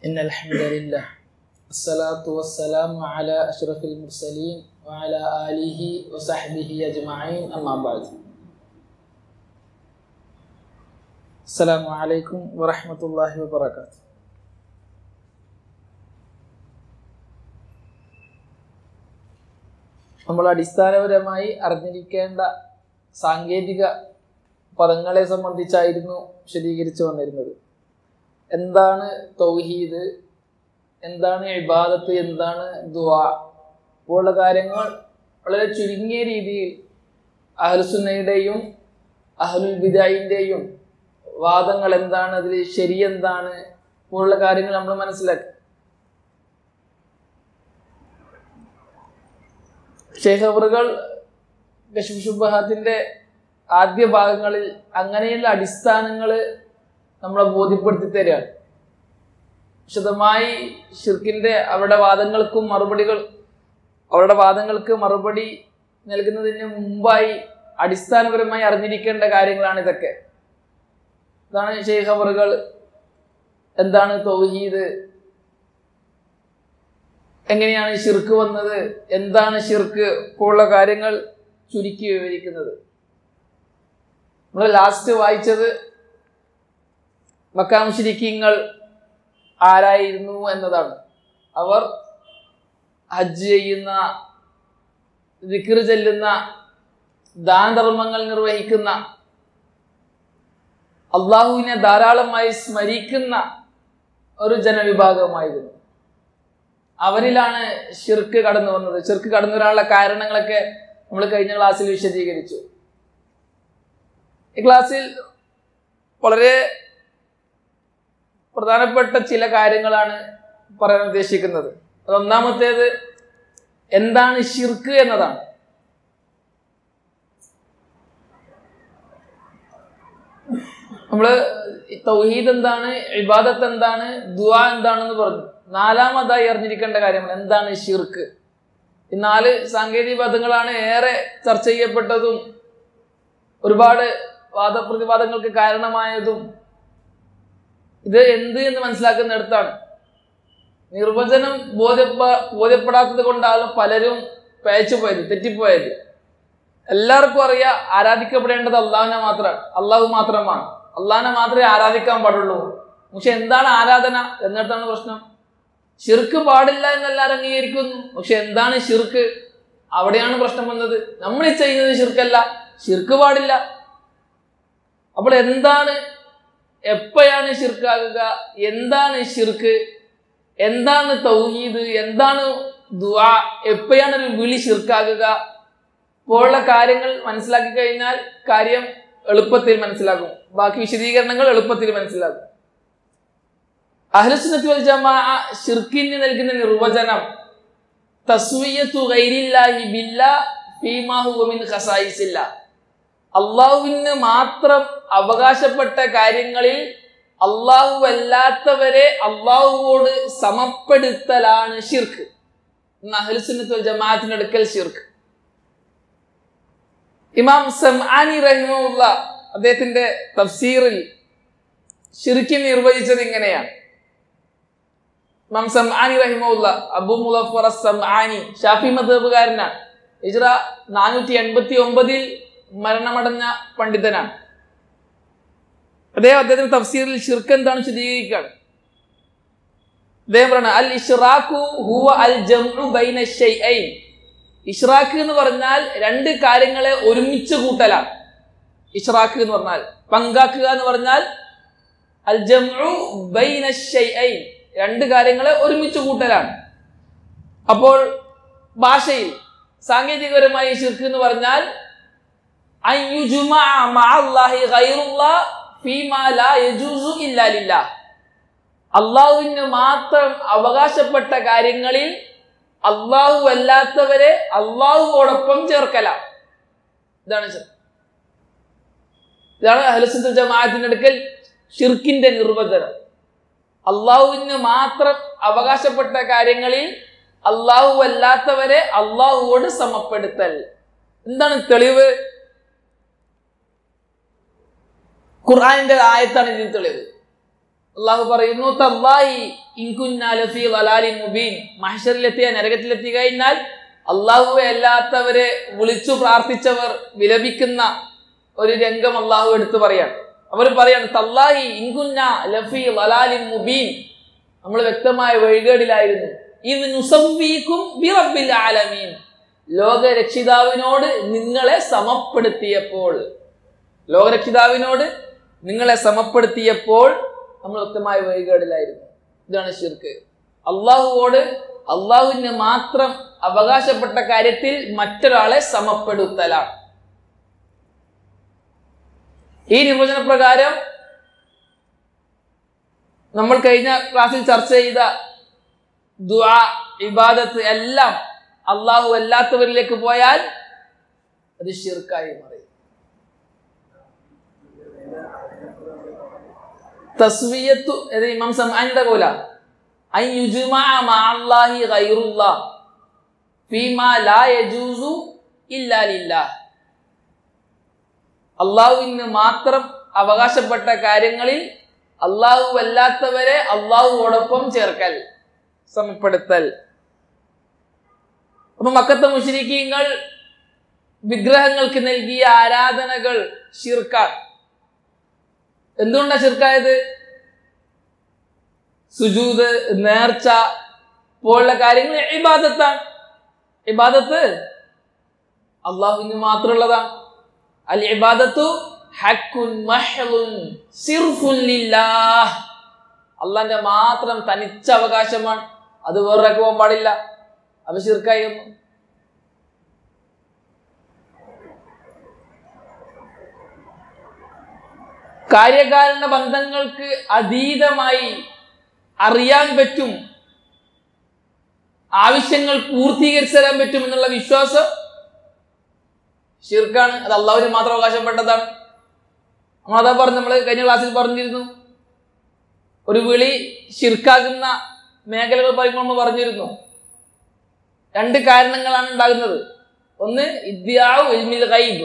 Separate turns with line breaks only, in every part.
إن الحمد لله الصلاة والسلام على أشرف المرسلين وعلى آله وصحبه أجمعين أما بعد السلام عليكم ورحمة الله وبركاته നമ്മൾ അടിസ്ഥാനപരമായി അറിഞ്ഞിരിക്കേണ്ട സാങ്കേതിക പദങ്ങളെ സംബന്ധിച്ചായിരുന്നു വിശദീകരിച്ചു വന്നിരുന്നത് എന്താണ് തൗഹീദ് എന്താണ് ഇബാദത്ത് എന്താണ് ദുആ പോലുള്ള കാര്യങ്ങൾ വളരെ ചുരുങ്ങിയ രീതിയിൽ അഹ്ലുസുന്നയുടെയും അഹ്ലുൽ ബിദായിൻ്റെയും വാദങ്ങൾ എന്താണ് അതിൽ ശരി എന്താണ് പോലുള്ള കാര്യങ്ങൾ നമ്മൾ മനസ്സിലാക്കി ഷെയ്ഖ് അവറുകൾ കശ്മീഷുബഹാത്തിന്റെ ആദ്യ ഭാഗങ്ങളിൽ അങ്ങനെയുള്ള അടിസ്ഥാനങ്ങൾ നമ്മളെ ബോധ്യപ്പെടുത്തി തരികയാണ് വിശദമായി ഷിർക്കിന്റെ അവരുടെ വാദങ്ങൾക്കും മറുപടികൾ അവരുടെ വാദങ്ങൾക്ക് മറുപടി നൽകുന്നതിന് മുമ്പായി അടിസ്ഥാനപരമായി അറിഞ്ഞിരിക്കേണ്ട കാര്യങ്ങളാണ് ഇതൊക്കെ ഇതാണ് ഷെയ്ഖ് അവറുകൾ എന്താണ് തൗഹീദ് എങ്ങനെയാണ് ഷിർക്ക് വന്നത് എന്താണ് ഷിർക്ക് പോലുള്ള കാര്യങ്ങൾ ചുരുക്കി വിവരിക്കുന്നത് നമ്മൾ ലാസ്റ്റ് വായിച്ചത് മക്കാമുശിരിക്കങ്ങൾ ആരായിരുന്നു എന്നതാണ് അവർ ഹജ്ജ് ചെയ്യുന്ന വിക്ർ ചെല്ലുന്ന ദാനധർമ്മങ്ങൾ നിർവഹിക്കുന്ന അള്ളാഹുവിനെ ധാരാളമായി സ്മരിക്കുന്ന ഒരു ജനവിഭാഗമായിരുന്നു അവരിലാണ് ഷിർക്ക് കടന്നു വന്നത് ഷിർക്ക് കടന്നു വരാനുള്ള കാരണങ്ങളൊക്കെ നമ്മൾ കഴിഞ്ഞ ക്ലാസ്സിൽ വിശദീകരിച്ചു ഈ ക്ലാസ്സിൽ വളരെ പ്രധാനപ്പെട്ട ചില കാര്യങ്ങളാണ് പറയാൻ ഉദ്ദേശിക്കുന്നത് അത് ഒന്നാമത്തേത് എന്താണ് ഷിർക്ക് എന്നതാണ് നമ്മള് തൗഹീദ് എന്താണ് ഇബാദത്ത് എന്താണ് ദുആ എന്താണെന്ന് പറഞ്ഞു നാലാമതായി അറിഞ്ഞിരിക്കേണ്ട കാര്യമാണ് എന്താണ് ഷിർക്ക് ഈ നാല് സാങ്കേതിക പദങ്ങളാണ് ഏറെ ചർച്ച ചെയ്യപ്പെട്ടതും ഒരുപാട് വാദപ്രതിവാദങ്ങൾക്ക് കാരണമായതും ഇത് എന്ത് എന്ന് മനസ്സിലാക്കുന്നിടത്താണ് നിർവചനം ബോധ്യപ്പ ബോധ്യപ്പെടാത്തത് കൊണ്ടാണ് പലരും പയച്ചു പോയത് തെറ്റിപ്പോയത് എല്ലാവർക്കും അറിയാം ആരാധിക്കപ്പെടേണ്ടത് അള്ളാഹുവിനെ മാത്രമാണ് അള്ളാഹു മാത്രമാണ് അള്ളാഹിനെ മാത്രമേ ആരാധിക്കാൻ പാടുള്ളൂ പക്ഷെ എന്താണ് ആരാധന എന്നിടത്താണ് പ്രശ്നം ഷിർക്ക് പാടില്ല എന്നെല്ലാവരും അംഗീകരിക്കുന്നു പക്ഷെ എന്താണ് ഷിർക്ക് അവിടെയാണ് പ്രശ്നം വന്നത് നമ്മൾ ഈ ചെയ്യുന്നത് ഷിർക്കല്ല ഷിർക്ക് പാടില്ല അപ്പോൾ എന്താണ് എപ്പോഴാണ് ഷിർക്കാകുക എന്താണ് ഷിർക്ക് എന്താണ് തൗഹീദ് എന്താണ് ദുആ എപ്പോഴാണ് ഒരു വിളി ഷിർക്കാകുക പോലുള്ള കാര്യങ്ങൾ മനസ്സിലാക്കി കഴിഞ്ഞാൽ കാര്യം എളുപ്പത്തിൽ മനസ്സിലാകും ബാക്കി വിശദീകരണങ്ങൾ എളുപ്പത്തിൽ മനസ്സിലാകും അഹ്ലുസുന്നത്തി വൽ ജമാ ഷിർക്കിന് നൽകുന്ന നിർവചനം തസ്വിയത്തു ഗൈരില്ലാഹി ബില്ലാ ഫീമാ ഹുവ മിൻ ഖസായിസില്ല അള്ളാഹുവിന് മാത്രം അവകാശപ്പെട്ട കാര്യങ്ങളിൽ അള്ളാഹു അല്ലാത്തവരെ അള്ളാഹുവോട് സമപ്പെടുത്തലാണ് ഷിർക്ക് അഹ്ലുസുന്നത്തി വൽ ജമാഅത്തിന്റെ അടുക്കൽ ഷിർക്ക് ഇമാം സംആനി റഹിമുള്ള അദ്ദേഹത്തിന്റെ തഫ്സീറിൽ ഷിർക്കിൻ നിർവചിച്ചത് ഇങ്ങനെയാണ് ഇമാം സംആനി റഹിമുള്ള അബു മുലഫർ സംആനി ഷാഫി മദബുകാരനാണ് ഇജ്ര നാനൂറ്റി എൺപത്തി ഒമ്പതിൽ മരണമടഞ്ഞ പണ്ഡിതനാണ് അദ്ദേഹം അദ്ദേഹത്തിന്റെ തഫ്സീറിൽ ഷിർക്ക് എന്താണ് വിശദീകരിക്കുകയാണ് അദ്ദേഹം പറയുന്നത് അൽ ഇഷ്റാഖു ഹുവ അൽ ജംഉ ബൈന ഷൈഅൈൻ ഇഷ്റാഖ് എന്ന് പറഞ്ഞാൽ രണ്ട് കാര്യങ്ങളെ ഒരുമിച്ച് കൂട്ടലാണ് ഇഷ്റാഖ് എന്ന് പറഞ്ഞാൽ പങ്കാക്കുക എന്ന് പറഞ്ഞാൽ അൽ ജംഉ ബൈന ഷൈഅൈൻ രണ്ട് കാര്യങ്ങളെ ഒരുമിച്ച് കൂട്ടലാണ് അപ്പോൾ ഭാഷയിൽ സാങ്കേതികപരമായി ഷിർക്ക് എന്ന് പറഞ്ഞാൽ അള്ളാഹുവിന് മാത്രം അവകാശപ്പെട്ട കാര്യങ്ങളിൽ അള്ളാഹു അല്ലാത്തവരെ അള്ളാഹുവോടൊപ്പം ചേർക്കല ഇതാണ് ഇതാണ് അഹ്ലസുൽ ജമാഅത്തിന്റെ അടുക്കൽ ഷിർക്കിന്റെ നിർവചനം അള്ളാഹുവിന് മാത്രം അവകാശപ്പെട്ട കാര്യങ്ങളിൽ അള്ളാഹു അല്ലാത്തവരെ അള്ളാഹുവോട് സമപ്പെടുത്തൽ എന്താണ് തെളിവ് ഖുർആാനിന്റെ ആയത്താണ് ഇതിന് തെളിവ് അള്ളാഹു പറയുന്നു തല്ലാഹി ഇൻകുന്നാ ലഫീ ളലാലിൻ മുബീൻ മഹ്ശറിലെത്തിയ നരകത്തിലെത്തി കഴിഞ്ഞാൽ അള്ളാഹുവെ അല്ലാത്തവരെ വിളിച്ചു പ്രാർത്ഥിച്ചവർ വിലപിക്കുന്ന ഒരു രംഗം അള്ളാഹു എടുത്തു പറയാണ് അവർ പറയാണ് തല്ലാഹി ഇൻകുന്ന ലഫീ ളലാലിൻ മുബീൻ നമ്മൾ വ്യക്തമായ വഴികേടിലായിരുന്നു ഇത് നുസവ്വീക്കും ബിറബ്ബിൽ ആലമീൻ ലോകരക്ഷിതാവിനോട് നിങ്ങളെ സമപ്പെടുത്തിയപ്പോൾ ലോകരക്ഷിതാവിനോട് നിങ്ങളെ സമപ്പെടുത്തിയപ്പോൾ നമ്മൾ വ്യക്തമായ വഴികേടിലായിരുന്നു ഇതാണ് ഷിർക്ക് അള്ളാഹുവോട് അള്ളാഹുവിന് മാത്രം അവകാശപ്പെട്ട കാര്യത്തിൽ മറ്റൊരാളെ സമപ്പെടുത്തലാണ് ഈ നിർവചന പ്രകാരം നമ്മൾ കഴിഞ്ഞ ക്ലാസ്സിൽ ചർച്ച ചെയ്ത ദുആ ഇബാദത്ത് എല്ലാം അള്ളാഹു അല്ലാത്തവരിലേക്ക് പോയാൽ അത് ഷിർക്കായി മാറി തസ്വിയത്തു ഇത് ഇമാം സമാനിയുടെ കോല അൻ യുജ്മഅ മഅല്ലാഹി ഗൈറുല്ലാഹ് ഫീമാ ലാ യജൂസു ഇല്ലാ ലില്ലാഹ് അള്ളാഹുവിന് മാത്രം അവകാശപ്പെട്ട കാര്യങ്ങളിൽ അള്ളാഹു അല്ലാത്തവരെ അള്ളാഹുവോടൊപ്പം ചേർക്കൽ സമപ്പെടുത്തൽ അപ്പൊ മക്കത്തെ മുഷരിക്കീങ്ങൾ വിഗ്രഹങ്ങൾക്ക് നൽകിയ ആരാധനകൾ ഷിർക്കാണ് എന്തുകൊണ്ടാണ് ഷിർക്കായത് സുജൂത് നേർച്ച പോലുള്ള കാര്യങ്ങൾ ഇബാദത്താണ് ഇബാദത്ത് അള്ളാഹുവിന് മാത്രമുള്ളതാണ് അൽ ഇബാദത്തു ഹക്കുൻ മഹ്ലുൻ സിർഫുൻ ലില്ലാഹ് അള്ളാന്റെ മാത്രം തനിച്ച അവകാശമാണ് അത് വേറൊരാൾക്ക് പോകാൻ പാടില്ല അത് ശിർക്കായി ഒന്നും കാര്യകാരണ ബന്ധങ്ങൾക്ക് അതീതമായി അറിയാൻ പറ്റും ആവശ്യങ്ങൾ പൂർത്തീകരിച്ചു തരാൻ പറ്റും എന്നുള്ള വിശ്വാസം ഷിർക്കാണ് അത് അള്ളാഹുവിന് മാത്രം അവകാശപ്പെട്ടതാണ് നമ്മളതാ പറഞ്ഞു നമ്മൾ കഴിഞ്ഞ ക്ലാസ്സിൽ പറഞ്ഞിരുന്നു ഒരു വിളി ഷിർക്കാകുന്ന മേഖലകൾ പറയുമ്പോൾ നമ്മൾ പറഞ്ഞിരുന്നു രണ്ട് കാരണങ്ങളാണ് ഉണ്ടാകുന്നത് ഒന്ന് ഇദ്യാവ് ഇൽമിൽ ഗൈബ്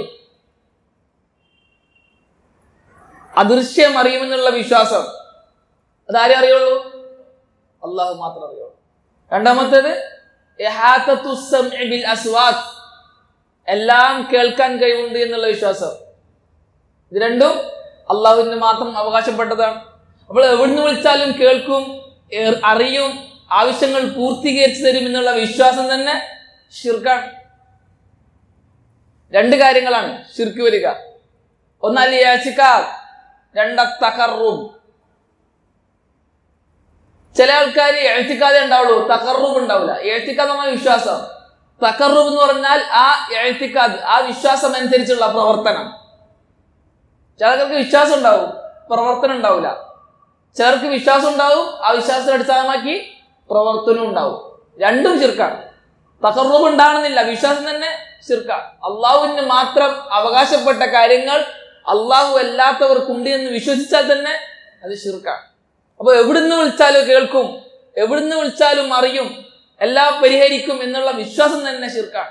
അദൃശ്യം അറിയുമെന്നുള്ള വിശ്വാസം അതാരെ അറിയുള്ളൂ അള്ളാഹു മാത്രം അറിയുള്ളൂ രണ്ടാമത്തേത് ഇഹാത്തത്തു സമഇ ബിൽ അസ്വാത്ത് എല്ലാം കേൾക്കാൻ കഴിവുണ്ട് എന്നുള്ള വിശ്വാസം ഇത് രണ്ടും അള്ളാഹുവിന് മാത്രം അവകാശപ്പെട്ടതാണ് അപ്പോൾ എവിടുന്ന് വിളിച്ചാലും കേൾക്കും ഏർ- അറിയും ആവശ്യങ്ങൾ പൂർത്തീകരിച്ചു തരും എന്നുള്ള വിശ്വാസം തന്നെ ഷിർക്കാണ് രണ്ട് കാര്യങ്ങളാണ് ഷിർക്ക് വരിക ഒന്നല്ല യാചിക്കാ രണ്ട തകറും ചില ആൾക്കാർ എഴുത്തിക്കാതെ ഉണ്ടാവുള്ളൂ തകറും ഉണ്ടാവില്ല എഴുത്തിക്കാതെ നമ്മൾ വിശ്വാസം തകറും എന്ന് പറഞ്ഞാൽ ആ എഴുത്തിക്കാത് ആ വിശ്വാസം അനുസരിച്ചുള്ള പ്രവർത്തനം ചിലർക്ക് വിശ്വാസം ഉണ്ടാവും പ്രവർത്തനം ഉണ്ടാവില്ല ചിലർക്ക് വിശ്വാസം ഉണ്ടാവും ആ വിശ്വാസത്തെ അടിസ്ഥാനമാക്കി പ്രവർത്തനം ഉണ്ടാവും രണ്ടും ചെറുക്കാണ് തകർവ് ഉണ്ടാകണമെന്നില്ല വിശ്വാസം തന്നെ ചെറുക്കാണ് അള്ളാഹുവിന് മാത്രം അവകാശപ്പെട്ട കാര്യങ്ങൾ അള്ളാഹു അല്ലാത്തവർക്കുണ്ട് എന്ന് വിശ്വസിച്ചാൽ തന്നെ അത് ഷിർക്കാണ് അപ്പൊ എവിടുന്ന് വിളിച്ചാലും കേൾക്കും എവിടുന്ന് വിളിച്ചാലും അറിയും എല്ലാം പരിഹരിക്കും എന്നുള്ള വിശ്വാസം തന്നെ ഷിർക്കാണ്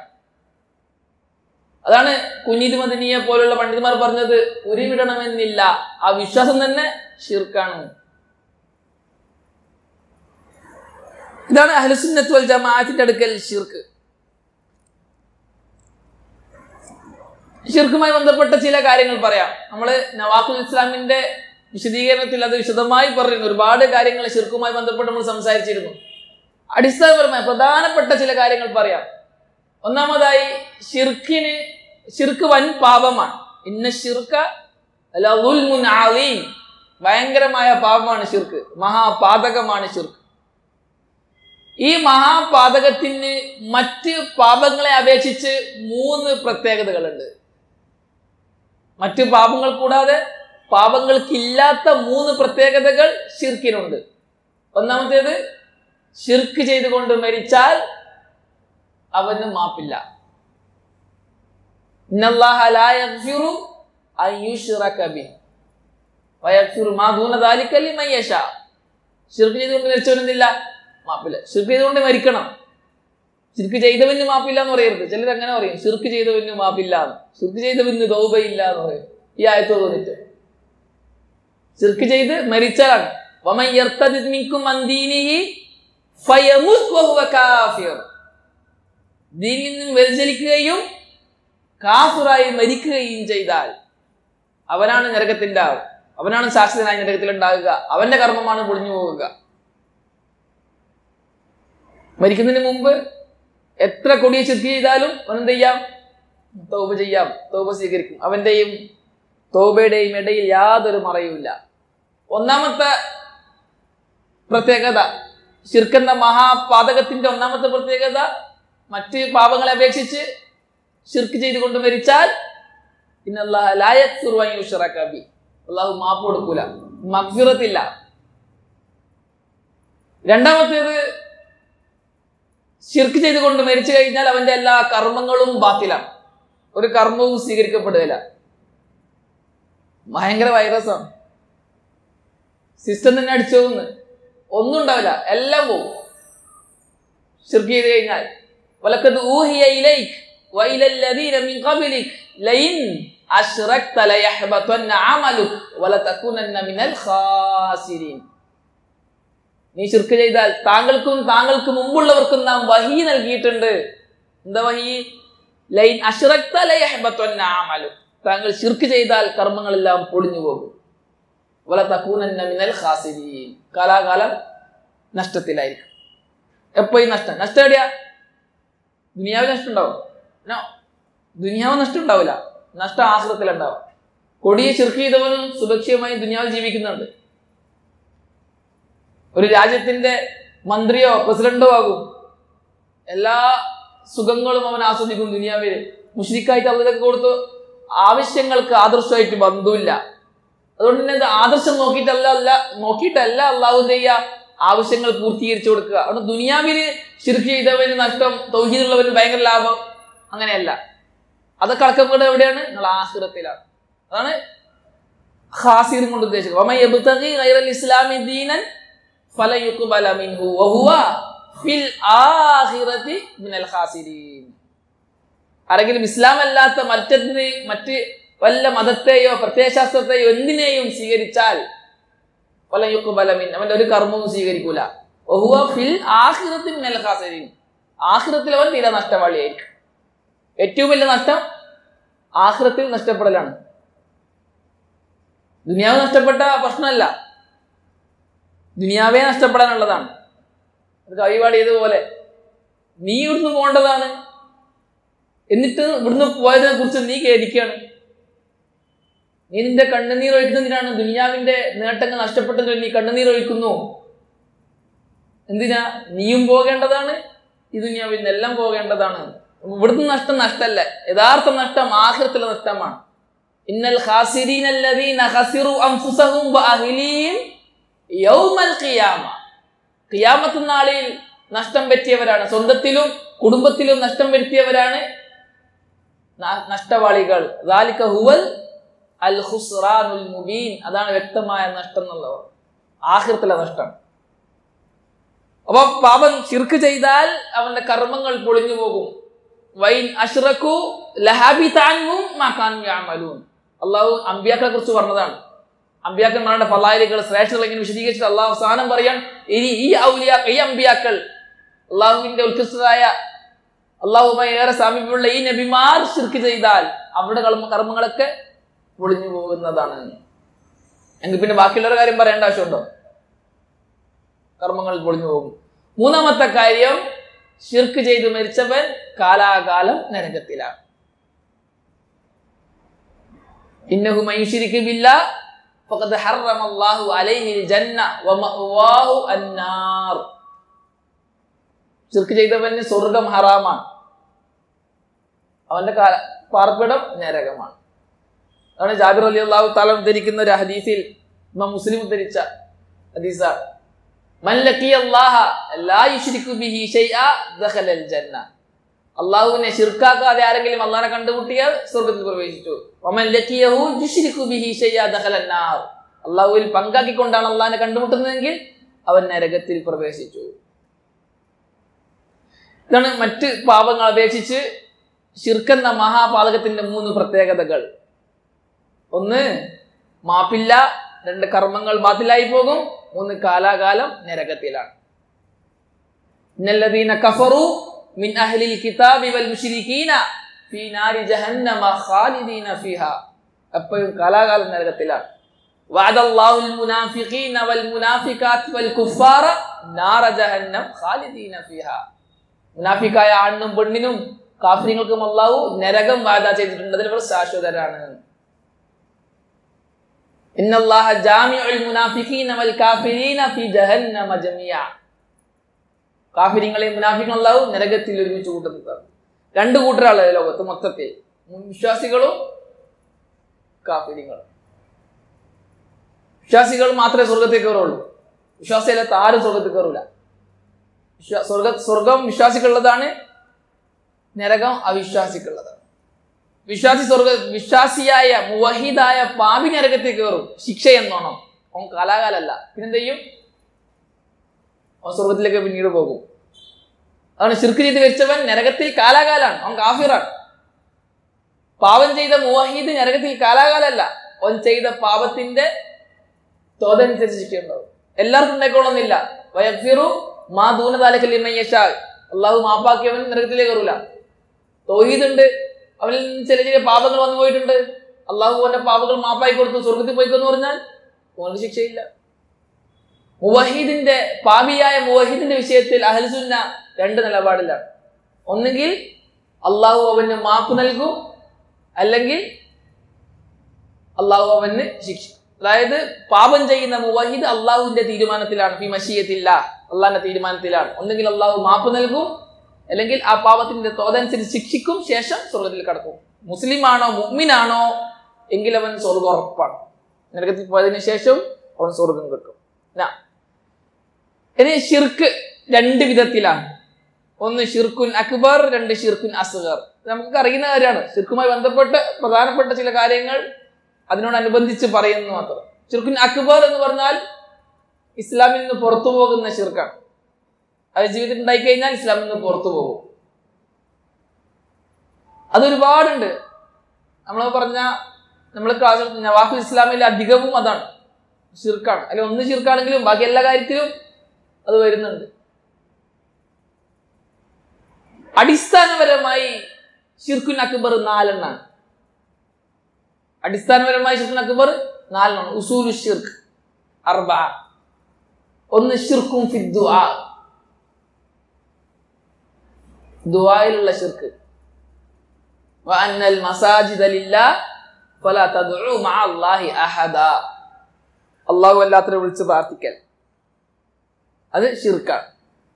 അതാണ് കുഞ്ഞീത് മദനിയെ പോലുള്ള പണ്ഡിതന്മാർ പറഞ്ഞത് ഉരുവിടണമെന്നില്ല ആ വിശ്വാസം തന്നെ ഷിർക്കാണ് ഇതാണ് അഹ്ലുസുന്നത്ത് വൽ ജമാഅത്തിന്റെ അടുക്കൽ ഷിർക്ക് ഷിർക്കുമായി ബന്ധപ്പെട്ട ചില കാര്യങ്ങൾ പറയാം നമ്മൾ നവാഖുൽ ഇസ്ലാമിന്റെ വിശദീകരണത്തിൽ അത് വിശദമായി പറയുന്നു ഒരുപാട് കാര്യങ്ങൾ ഷിർക്കുമായി ബന്ധപ്പെട്ട് നമ്മൾ സംസാരിച്ചിരുന്നു അടിസ്ഥാനപരമായ പ്രധാനപ്പെട്ട ചില കാര്യങ്ങൾ പറയാം ഒന്നാമതായി ഷിർക്കിന് ഷിർക്ക് വൻ പാപമാണ് ഇന്ന ഷിർക്ക ലദുൽമുൻ അലീം ഭയങ്കരമായ പാപമാണ് ഷിർക്ക് മഹാപാതകമാണ് ഷിർക്ക് ഈ മഹാപാതകത്തിന് മറ്റ് പാപങ്ങളെ അപേക്ഷിച്ച് മൂന്ന് പ്രത്യേകതകളുണ്ട് മറ്റ് പാപങ്ങൾ കൂടാതെ പാപങ്ങൾക്കില്ലാത്ത മൂന്ന് പ്രത്യേകതകൾ ഷിർക്കിനുണ്ട് ഒന്നാമത്തേത് ഷിർക്ക് ചെയ്തുകൊണ്ട് മരിച്ചാൽ അവന് മാപ്പില്ല ഇന്നല്ലാഹ ലാ യഗ്ഫിറു അൻ യുശ്റക ബിഹി വയഗ്ഫിറു മാ ദൂന ദാലിക ലിമൻ യശാ ഷിർക്ക് ചെയ്തുകൊണ്ട് മരിച്ചവനെന്തില്ല മാപ്പില്ല ഷിർക്ക് ചെയ്തുകൊണ്ട് മരിക്കണം ഷിർക്ക് ചെയ്തവന് മാപ്പില്ല എന്ന് പറയരുത് ചിലർ അങ്ങനെ പറയും ഷിർക്ക് ചെയ്തവന് മാപ്പില്ല എന്ന് ഷിർക്ക് ചെയ്തവന് തൗബയില്ല എന്ന് പറയും ഈ ആയത്ത് തോന്നിട്ട് ഷിർക്ക് ചെയ്ത് മരിച്ചാലാണ് വമൻ യർത്തദിദ് മിൻകും അൻ ദീനിഹി ഫയമുത് വഹുവ കാഫിർ ദീനിൽ നിന്നും വ്യതിചലിക്കുകയും കാഫിറായി മരിക്കുകയും ചെയ്താൽ അവനാണ് നരകത്തിന്റെ ആൾ അവനാണ് ശാശ്വതനായി നരകത്തിൽ ഉണ്ടാകുക അവന്റെ കർമ്മമാണ് പൊളിഞ്ഞു പോവുക മരിക്കുന്നതിന് മുമ്പ് എത്ര കൊടിയ ചിർക്ക് ചെയ്താലും അവൻ എന്ത് ചെയ്യാം തോപ ചെയ്യാം തോപ സ്വീകരിക്കും അവന്റെയും തോബയുടെയും ഇടയിൽ യാതൊരു മറയുമില്ല ഒന്നാമത്തെ പ്രത്യേകത ശിർക്കെന്ന മഹാപാതകത്തിന്റെ ഒന്നാമത്തെ പ്രത്യേകത മറ്റ് പാപങ്ങളെ അപേക്ഷിച്ച് ഷിർക്ക് ചെയ്തുകൊണ്ട് മരിച്ചാൽ ഇന്നല്ലാഹി അള്ളാഹു മാപ്പ് കൊടുക്കൂല മഗ്ഫിറത്തില്ല രണ്ടാമത്തേത് ഷിർക്ക് ചെയ്തുകൊണ്ട് മരിച്ചു കഴിഞ്ഞാൽ അവന്റെ എല്ലാ കർമ്മങ്ങളും ബാത്തിലാണ് ഒരു കർമ്മവും സ്വീകരിക്കപ്പെടുകയില്ല ഭയങ്കര വൈറസാണ് സിസ്റ്റം തന്നെ അടിച്ചു പോകുന്നു ഒന്നും ഉണ്ടാവില്ല എല്ലാം പോകും ഷിർക്ക് ചെയ്ത് കഴിഞ്ഞാൽ വലക്കത് ഊഹിയ ഇലൈക് وإلى الذين من قبلك لئن أشركت ليحبطن عملك ولتكونن من الخاسرين നീ ശിർക്ക് ചെയ്താൽ താങ്കൾക്കും താങ്കൾക്ക് മുമ്പുള്ളവർക്കും നാം വഹി നൽകിയിട്ടുണ്ട് എന്താ വഹി ലൈൻ അഷ്റക്ത ലയഹ്ബത്വന്ന അമലു താങ്കൾ ശിർക്ക് ചെയ്താൽ കർമ്മങ്ങളെല്ലാം പൊളിഞ്ഞു പോകും വല തക്കൂനന്ന മിനൽ ഖാസിരീൻ കാലാകാലം നഷ്ടത്തിലായിരിക്കും എപ്പോ ഈ നഷ്ടം നഷ്ടം എവിടെയാ ദുനിയാവിൽ നഷ്ടം ഉണ്ടാവും നോ ദുനിയാവ് നഷ്ടം ഉണ്ടാവില്ല നഷ്ടം ആശ്രത്തിലുണ്ടാവും കൊടിയെ ചെറുക്ക് ചെയ്തവനും സുരക്ഷിതമായി ദുനിയാവിൽ ജീവിക്കുന്നുണ്ട് ഒരു രാജ്യത്തിന്റെ മന്ത്രിയോ പ്രസിഡന്റോ ആകും എല്ലാ സുഖങ്ങളും അവൻ ആസ്വദിക്കും ദുനിയാവിൽ മുഷ്രിക്കായിട്ട് അവർക്ക് കൊടുത്തു ആവശ്യങ്ങൾക്ക് ആദർശമായിട്ട് ബന്ധമില്ല അതുകൊണ്ട് തന്നെ ഇത് ആദർശം നോക്കിയിട്ടല്ല അല്ല നോക്കിയിട്ടല്ല അള്ളാഹു ചെയ്യുക ആവശ്യങ്ങൾ പൂർത്തീകരിച്ചു കൊടുക്കുക അതുകൊണ്ട് ദുനിയാവില് ശിർക്ക് ചെയ്തവന് നഷ്ടം തൗഹീദുള്ളവന് ഭയങ്കര ലാഭം അങ്ങനെയല്ല അതൊക്കെ അടക്കപ്പെടുന്നത് എവിടെയാണ് നിങ്ങൾ ആഹ്റത്തിലാണ് അതാണ് ഖാസിറും കൊണ്ട് ഉദ്ദേശിക്കുന്നത് വമൻ യബ്തഗി ഗൈറൽ ഇസ്ലാമി ദീനൻ ഫലയുഖ്ബല മിൻഹു വഹുവ ഫിൽ ആഖിറതി മിനൽ ഖാസിരീൻ ആരെങ്കിലും ഇസ്ലാം അല്ലാത്ത മറ്റതിനെ മറ്റ് വല്ല മതത്തെയോ പ്രത്യയശാസ്ത്രത്തെയോ എന്തിനേയും സ്വീകരിച്ചാൽ ഫലയുഖ്ബല മിൻ അവന്റെ ഒരു കർമ്മവും സ്വീകരിക്കൂല വഹുവ ഫിൽ ആഖിറതി മിനൽ ഖാസിരീൻ ആഖിറത്തിൽ അവൻ തീരെ നഷ്ടവാളിയായിരിക്കും ഏറ്റവും വലിയ നഷ്ടം ആഹ്റത്തിൽ നഷ്ടപ്പെടലാണ് ദുനിയാവ് നഷ്ടപ്പെട്ട പ്രശ്നമല്ല ദുനിയാവേ നഷ്ടപ്പെടാനുള്ളതാണ് ഒരു കവി പാടിയതുപോലെ നീ ഇവിടുന്ന് പോകേണ്ടതാണ് എന്നിട്ട് ഇവിടുന്ന് പോയതിനെ കുറിച്ച് നീ ഖേദിക്കുകയാണ് നീ നിന്റെ കണ്ണുനീർ ഒഴിക്കുന്നതിനാണ് ദുനിയാവിന്റെ നേട്ടങ്ങൾ നഷ്ടപ്പെട്ടതിൽ നീ കണ്ണുനീർ ഒഴിക്കുന്നു എന്തിനാ നീയും പോകേണ്ടതാണ് ഈ ദുനിയാവിൽ നിന്നെല്ലാം പോകേണ്ടതാണ് ഇവിടുന്ന് നഷ്ടം നഷ്ടമല്ല യഥാർത്ഥ നഷ്ടം ആഹൃത്തിലെ നഷ്ടമാണ് ഇന്നൽ ഖാസിരീൻ അല്ലദീന ഖസിറു അൻഫുസഹും വഅഹ്ലീഹിം യൗമൽ ഖിയാമ ഖിയാമത്ത് നാളിൽ നഷ്ടം പറ്റിയവരാണ് സ്വന്തത്തിലും കുടുംബത്തിലും നഷ്ടം വരുത്തിയവരാണ് ന- നഷ്ടവാളികൾ ദാലിക ഹുവൽ അൽ ഖുസ്റാനുൽ മുബീൻ അതാണ് വ്യക്തമായ നഷ്ടം എന്നുള്ളവർ ആഹൃത്തിലെ നഷ്ടം അപ്പൊ പാപം ചിർക്ക് ചെയ്താൽ അവന്റെ കർമ്മങ്ങൾ പൊളിഞ്ഞു പോകും വൈൻ അഷ്റഖു ലഹാബിതാൻഹും മാ കാനൂ യഅമലൂൻ അള്ളാഹു അമ്പിയാക്കളെ കുറിച്ച് പറഞ്ഞതാണ് അമ്പിയാക്കന്മാരുടെ ഫലായിലുകൾ ശ്രേഷ്ഠകൾ ഇങ്ങനെ വിശദീകരിച്ചിട്ട് അള്ളാഹു അവസാനം പറയാൻ ഇനി ഈ ഔലിയാ ഈ അമ്പിയാക്കൾ അള്ളാഹുവിന്റെ ഉത്കൃഷ്ടരായ അള്ളാഹുമായി ഏറെ സാമീപ്യമുള്ള ഈ നബിമാർ ശിർക്ക് ചെയ്താൽ അവരുടെ കർമ്മ കർമ്മങ്ങളൊക്കെ പൊളിഞ്ഞു പോകുന്നതാണ് എങ്കിൽ പിന്നെ ബാക്കിയുള്ളവരുടെ കാര്യം പറയേണ്ട ആവശ്യമുണ്ടോ കർമ്മങ്ങൾ പൊളിഞ്ഞു പോകും മൂന്നാമത്തെ കാര്യം ഷിർക്ക് ചെയ്ത് മരിച്ചവൻ കാലാകാലം നരകത്തിലാണ് ഇന്നഹു മയുഷിരിക്ക് ബില്ല ഫഖദ് ഹറമ അല്ലാഹു അലൈഹിൽ ജന്ന വമഅവാഹു അന്നാർ ഷിർക്ക് ചെയ്തവന് സ്വർഗം ഹറാമാണ് അവന്റെ കാല പാർപ്പിടം നരകമാണ് അതാണ് ജാബിർ അലി അള്ളാഹു താലം ധരിക്കുന്ന ഒരു ഹദീസിൽ ഇമാം മുസ്ലിം ഉദ്ധരിച്ച ഹദീസാണ് മൻ ലഖിയ അല്ലാഹ ലാ യുശ്രികു ബിഹി ശൈഅ ദഖലൽ ജന്ന അള്ളാഹുവിനെ ശിർക്കാക്കാതെ ആരെങ്കിലും അള്ളാഹിനെ കണ്ടുമുട്ടിയാൽ സ്വർഗത്തിൽ പ്രവേശിച്ചു വമൻ ലഖിയഹു യുശ്രികു ബിഹി ശൈഅ ദഖലൻ നാർ അള്ളാഹുവിൽ പങ്കാക്കിക്കൊണ്ടാണ് അള്ളാഹിനെ കണ്ടുമുട്ടുന്നതെങ്കിൽ അവൻ നരകത്തിൽ പ്രവേശിച്ചു ഇതാണ് മറ്റ് പാപങ്ങൾ അപേക്ഷിച്ച് ഷിർക്കെന്ന മഹാപാതകത്തിന്റെ മൂന്ന് പ്രത്യേകതകൾ ഒന്ന് മാപ്പില്ല രണ്ട് കർമ്മങ്ങൾ ബാത്തിലായി പോകും മൂന്ന് കാലാകാലം നരകത്തിലാണ് ഇന്നല്ലദീന കഫറു മിൻ അഹ്ലിൽ കിതാബി വൽ മുശ്രികീന ഫീ നാരി ജഹന്നമ ഖാലിദീന ഫീഹാ എപ്പോഴും കാലാകാലം നരകത്തിലാണ് وعد الله المنافقين والمنافقات والكفار نار جهنم خالدين فيها മുനാഫിക്കായ ആണിനും പെണ്ണിനും കാഫിര്യങ്ങൾക്കും അള്ളാഹു നരകം വാദ ചെയ്തിട്ടുണ്ട് അതിൽ ഇവർ ശാശ്വതരാണ് ഇന്നല്ലാഹ ജാമിഉൽ മുനാഫിഖീന വൽ കാഫിരീന ഫി ജഹന്നമ ജമിയ കാഫിര്യങ്ങളെയും മുനാഫിക്കും അള്ളാഹു നരകത്തിൽ ഒരുമിച്ച് കൂട്ടുന്നതാണ് രണ്ട് കൂട്ടരാള് ലോകത്ത് മൊത്തത്തിൽ വിശ്വാസികളും കാഫിര്യങ്ങളും വിശ്വാസികൾ മാത്രമേ സ്വർഗത്തിൽ കയറുള്ളൂ വിശ്വാസിയല്ലാത്ത ആരും സ്വർഗത്തിൽ കയറൂല വിശ്വാ സ്വർഗ സ്വർഗം വിശ്വാസിക്കുള്ളതാണ് നരകം അവിശ്വാസിക്കുള്ളതാണ് വിശ്വാസി സ്വർഗ വിശ്വാസിയായ മുവഹിദായ പാപി നരകത്തിൽ കയറും ശിക്ഷ എന്നോണം അവൻ കാലാകാലല്ല പിന്നെന്ത് ചെയ്യും അവൻ സ്വർഗത്തിലേക്ക് പിന്നീട് പോകും അതാണ് ശിർക്ക് ചെയ്ത് വെച്ചവൻ നരകത്തിൽ കാലാകാലാണ് അവൻ കാഫിറാണ് പാപം ചെയ്ത മുവഹീദ് നരകത്തിൽ കാലാകാലല്ല അവൻ ചെയ്ത പാപത്തിന്റെ തോതനുസരിച്ച് ശിക്ഷയുണ്ടാവും എല്ലാവർക്കും ഉണ്ടായിക്കൊള്ളുന്നില്ല വയഫിറു മാ ദൂനതാലക്കല്ലിമയ്യഷാ അള്ളാഹു മാപ്പാക്കിയവൻ നരകത്തിലേക്ക് കയറൂല തോഹീദ് ഉണ്ട് അവനിൽ നിന്ന് ചില ചെറിയ പാപങ്ങൾ വന്നു പോയിട്ടുണ്ട് അള്ളാഹു അവന്റെ പാപങ്ങൾ മാപ്പായി കൊടുത്തു സ്വർഗത്തിൽ പോയിക്കെന്ന് പറഞ്ഞാൽ അവർക്ക് ശിക്ഷയില്ല മുവഹീദിന്റെ പാപിയായ മുവഹീദിന്റെ വിഷയത്തിൽ അഹൽസുന്ന രണ്ട് നിലപാടിലാണ് ഒന്നുകിൽ അള്ളാഹു അവന് മാപ്പ് നൽകും അല്ലെങ്കിൽ അള്ളാഹു അവന് ശിക്ഷ അതായത് പാപം ചെയ്യുന്ന മുവഹിദ് അള്ളാഹുവിന്റെ തീരുമാനത്തിലാണ് ഫി മഷീയത്തില്ല അള്ളാഹിന്റെ തീരുമാനത്തിലാണ് ഒന്നുകിൽ അള്ളാഹു മാപ്പ് നൽകും അല്ലെങ്കിൽ ആ പാപത്തിന്റെ തോതനുസരിച്ച് ശിക്ഷിക്കും ശേഷം സ്വർഗത്തിൽ കടക്കും മുസ്ലിം ആണോ മുഅ്മിനാണോ എങ്കിൽ അവൻ സ്വർഗം ഉറപ്പാണ് നരകത്തിൽ പോയതിനു ശേഷം അവൻ സ്വർഗം കിട്ടും നാ. ഇനി ഷിർക്ക് രണ്ട് വിധത്തിലാണ് ഒന്ന് ഷിർക്കുൻ അക്ബർ രണ്ട് ഷിർക്കുൻ അസ്ഗർ ഇത് നമുക്ക് അറിയുന്ന കാര്യമാണ് ഷിർക്കുമായി ബന്ധപ്പെട്ട് പ്രധാനപ്പെട്ട ചില കാര്യങ്ങൾ അതിനോടനുബന്ധിച്ച് പറയുന്നു മാത്രം ഷിർക്കുൻ അക്ബർ എന്ന് പറഞ്ഞാൽ ഇസ്ലാമിൽ നിന്ന് പുറത്തു പോകുന്ന ഷിർക്കാണ് അത് ജീവിതത്തിൽ ഉണ്ടായിക്കഴിഞ്ഞാൽ ഇസ്ലാമിൽ നിന്ന് പുറത്തു പോകും അതൊരുപാടുണ്ട് നമ്മൾ പറഞ്ഞ നമ്മൾ ക്ലാസ്സിൽ നവാഫുൽ ഇസ്ലാമിൽ അധികവും അതാണ് ഷിർക്കാണ് അതിൽ ഒന്ന് ഷിർക്കാണെങ്കിലും ബാക്കി എല്ലാ കാര്യത്തിലും അത് വരുന്നുണ്ട് അടിസ്ഥാനപരമായി ഷിർക്കുൻ അക്ബർ നാലെണ്ണാണ് അടിസ്ഥാനപരമായി ഷിർക്കുൻ അക്ബർ നാലെണ്ണാണ് ഉസൂലു ഷിർക്ക് അർബ ഒന്ന് ഷിർക്കും ഫിദ്ദുആ ദുആയിലുള്ള ഷിർക്ക് വഅന്നൽ മസാജിദ ലില്ലാഹ് ഫലാ തദ്ഉ മഅ അല്ലാഹി അഹദ അല്ലാഹു അല്ലാത്തവരെ വിളിച്ച് പ്രാർത്ഥിക്കൽ അത് ഷിർക്കാണ്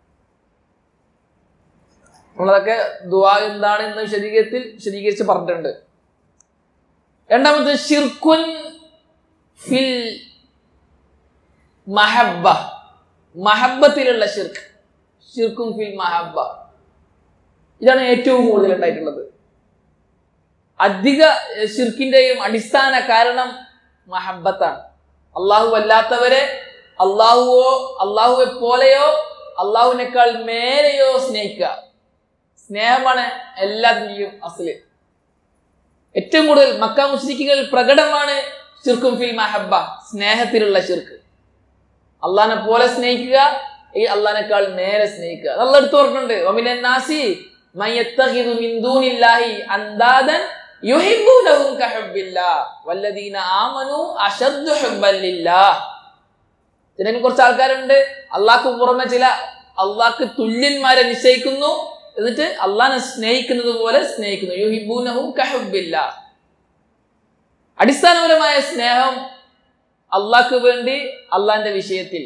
നമ്മളതൊക്കെ ദുആ എന്താണ് എന്ന് വിശദീകരിത്തിൽ വിശദീകരിച്ച് പറഞ്ഞിട്ടുണ്ട് രണ്ടാമത്തെ ഷിർക്കുൻ ഫിൽ മഹബ്ബ മഹബത്തിലുള്ള ഷിർക്ക് ഷിർക്കും ഫിൽ മഹബ്ബ ഇതാണ് ഏറ്റവും കൂടുതൽ ഉണ്ടായിട്ടുള്ളത് അധിക ഷിർക്കിന്റെയും അടിസ്ഥാന കാരണം മഹബത്താണ് അള്ളാഹു അല്ലാത്തവരെ അള്ളാഹുവോ അള്ളാഹുവെ പോലെയോ അള്ളാഹുവിനേക്കാൾ മേലെയോ സ്നേഹിക്കുക സ്നേഹമാണ് എല്ലാത്തിൻ്റെയും അസല് ഏറ്റവും കൂടുതൽ മക്ക മുസ്ലിക്കുകൾ പ്രകടമാണ് ഷിർക്കും ഫിൽ മഹബ സ്നേഹത്തിലുള്ള ഷിർക്ക് അള്ളാഹിനെ പോലെ സ്നേഹിക്കുക ഈ അള്ളാഹിനേക്കാൾ നേരെ സ്നേഹിക്കുക അത് അള്ള എടുത്തു പറഞ്ഞിട്ടുണ്ട് ഒമിനൻ നാസി മയ്യത്തഖിദു മിൻ ദൂനില്ലാഹി അന്ദാദൻ യുഹിബ്ബൂനഹും കഹബ്ബില്ലാഹ് വല്ലദീന ആമനു അശദ്ദു ഹുബ്ബൻ ലില്ലാഹ് ഇതിനെ കുറച്ച് ആൾക്കാരുണ്ട് അള്ളാഹ്ക്ക് പുറമെ ചില അള്ളാഹ്ക്ക് തുല്യന്മാരെ നിശ്ചയിക്കുന്നു എന്നിട്ട് അള്ളാഹിനെ സ്നേഹിക്കുന്നത് പോലെ സ്നേഹിക്കുന്നു യുഹിബൂനഹും കഹബ്ബില്ല അടിസ്ഥാനപരമായ സ്നേഹം അള്ളാഹ്ക്ക് വേണ്ടി അള്ളാഹിന്റെ വിഷയത്തിൽ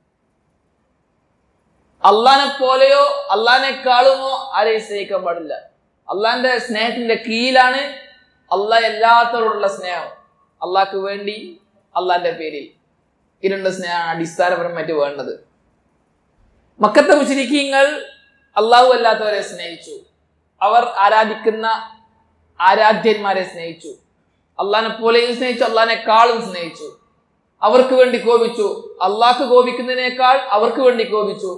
അള്ളാഹിനെ പോലെയോ അള്ളാഹിനെക്കാളുമോ ആരെയും സ്നേഹിക്കാൻ പാടില്ല അള്ളാഹിന്റെ സ്നേഹത്തിന്റെ കീഴിലാണ് അള്ളാഹ് എല്ലാത്തവരോടുള്ള സ്നേഹം അള്ളാഹ്ക്ക് വേണ്ടി അള്ളാഹിന്റെ പേരിൽ ഈ രണ്ട് സ്നേഹമാണ് അടിസ്ഥാനപരമായിട്ട് വേണ്ടത് മക്കത്തെ മുശരിക്കീങ്ങൾ അള്ളാഹു അല്ലാത്തവരെ സ്നേഹിച്ചു അവർ ആരാധിക്കുന്ന ആരാധ്യന്മാരെ സ്നേഹിച്ചു അള്ളാഹിനെ പോലെയും സ്നേഹിച്ചു അള്ളാഹിനെക്കാളും സ്നേഹിച്ചു അവർക്ക് വേണ്ടി കോപിച്ചു അള്ളാഹ്ക്ക് കോപിക്കുന്നതിനേക്കാൾ അവർക്ക് വേണ്ടി കോപിച്ചു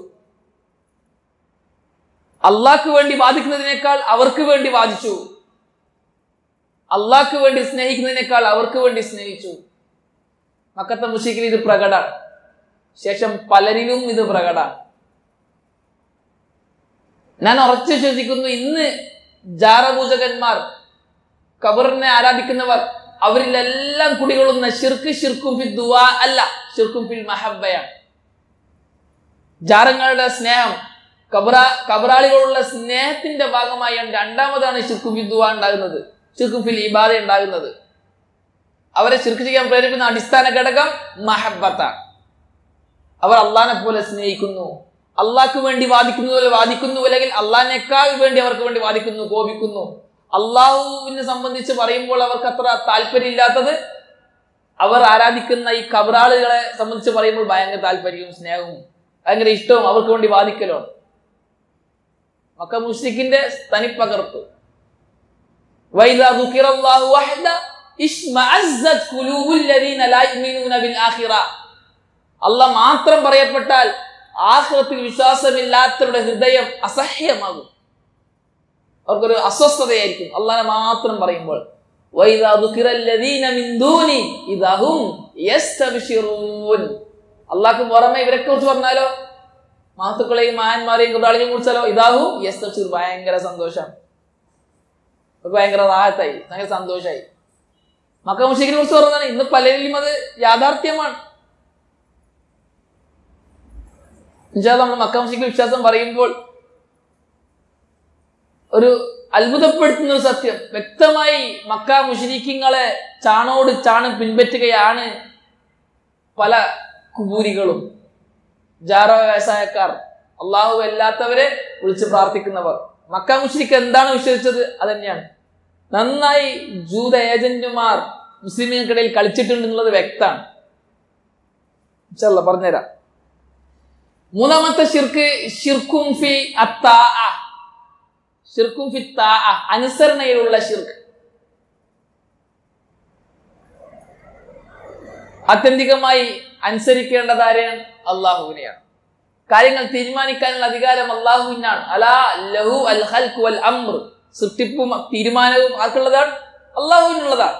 അള്ളാഹ്ക്ക് വേണ്ടി വാദിക്കുന്നതിനേക്കാൾ അവർക്ക് വേണ്ടി വാദിച്ചു അള്ളാഹ്ക്ക് വേണ്ടി സ്നേഹിക്കുന്നതിനേക്കാൾ അവർക്ക് വേണ്ടി സ്നേഹിച്ചു മക്കത്തെ മുഷിക്കിൽ ഇത് പ്രകടമാണ് ശേഷം പലരിലും ഇത് പ്രകടമാണ് ഞാൻ ഉറച്ചു വിശ്വസിക്കുന്നു ഇന്ന് ജാറപൂജകന്മാർ കബറിനെ ആരാധിക്കുന്നവർ അവരിലെല്ലാം കുടികൊള്ളുന്ന ഷിർക്ക് ഷിർക്കും ഫിൽ ദുവാ അല്ല ഷിർക്കും ഫിൽ മഹബയാണ് ജാറങ്ങളുടെ സ്നേഹം കബറ കബറാളികളുള്ള സ്നേഹത്തിന്റെ ഭാഗമായാണ് രണ്ടാമതാണ് ഷിർക്കും ഫിൽ ദുവാ ഉണ്ടാകുന്നത് ഷിർക്കും ഫിൽ ഇബാദ ഉണ്ടാകുന്നത് അവരെ ശിർക്ക് ചെയ്യാൻ പ്രേരിപ്പിക്കുന്ന അടിസ്ഥാന ഘടകം മഹബത്താണ് അവർ അള്ളാഹിനെ പോലെ സ്നേഹിക്കുന്നു അള്ളാഹ്ക്ക് വേണ്ടി വാദിക്കുന്നു പോലെ വാദിക്കുന്നു അല്ലെങ്കിൽ അള്ളാഹിനേക്കാൾ വേണ്ടി അവർക്ക് വേണ്ടി വാദിക്കുന്നു കോപിക്കുന്നു അള്ളാഹുവിനെ സംബന്ധിച്ച് പറയുമ്പോൾ അവർക്ക് അത്ര താല്പര്യമില്ലാത്തത് അവർ ആരാധിക്കുന്ന ഈ കബറാളുകളെ സംബന്ധിച്ച് പറയുമ്പോൾ ഭയങ്കര താല്പര്യവും സ്നേഹവും ഭയങ്കര ഇഷ്ടവും അവർക്ക് വേണ്ടി വാദിക്കലോ മക്ക മുഷ്രിഖിന്റെ തനിപ്പകർപ്പ് വൈദാ ദുഃഖിറല്ലാഹു വഹദ ഇഷ്മഅസ്സത് ഖുലൂബുൽ ലദീന ലാ യുമിനൂന ബിൽ ആഖിറ അള്ളാഹ് മാത്രം പറയപ്പെട്ടാൽ ആഹ്റത്തിൽ വിശ്വാസമില്ലാത്തവരുടെ ഹൃദയം അസഹ്യമാകും അവർക്കൊരു അസ്വസ്ഥതയായിരിക്കും അള്ളാഹനെ മാത്രം പറയുമ്പോൾ വൈദാ ദുഃഖിറല്ലദീന മിൻ ദൂനി ഇദഹും യസ്തബ്ശിറൂൻ അള്ളാഹ്ക്ക് പുറമെ ഇവരെ കുറിച്ച് പറഞ്ഞാലോ മാത്തുക്കളെയും മാന്മാരെയും കുടാളിനെയും കുറിച്ചാലോ ഇതാഹും യസ്തബ്ശിർ ഭയങ്കര സന്തോഷം അവർക്ക് ഭയങ്കര റാഹത്തായി ഭയങ്കര സന്തോഷമായി മക്ക മുഷിക്കിനെ കുറിച്ച് പറഞ്ഞാണ് ഇന്ന് പലരിലും അത് യാഥാർത്ഥ്യമാണ് എന്നുവെച്ചാൽ നമ്മൾ മക്ക മുഷിക്ക് വിശ്വാസം പറയുമ്പോൾ ഒരു അത്ഭുതപ്പെടുത്തുന്ന ഒരു സത്യം വ്യക്തമായി മക്ക മുഷരിക്കിങ്ങളെ ചാണോട് ചാണ് പിൻപറ്റുകയാണ് പല കുബൂരികളും ജാറോ വ്യവസായക്കാർ അള്ളാഹു അല്ലാത്തവരെ വിളിച്ച് പ്രാർത്ഥിക്കുന്നവർ മക്ക മുഷരിക്ക് എന്താണ് വിശ്വസിച്ചത് അതന്നെയാണ് നന്നായി ജൂത ഏജന്റുമാർ മുസ്ലിമുകൾക്കിടയിൽ കളിച്ചിട്ടുണ്ട് എന്നുള്ളത് വ്യക്തമാണ് ഇൻഷാല്ലാ പറഞ്ഞുതരാം മൂന്നാമത്തെ ഷിർക്ക് ഷിർക്കും ഫി അത്താ ഷിർക്കും ഫി താ അനുസരണയിലുള്ള ഷിർക്ക് ആത്യന്തികമായി അനുസരിക്കേണ്ടത് ആരെയാണ് അള്ളാഹുവിനെയാണ് കാര്യങ്ങൾ തീരുമാനിക്കാനുള്ള അധികാരം അള്ളാഹുവിനാണ് അലാ ലഹു അൽ ഹൽക്ക് വൽ അമ്ര സൃഷ്ടിപ്പും തീരുമാനവും ആർക്കുള്ളതാണ് അള്ളാഹുവിനുള്ളതാണ്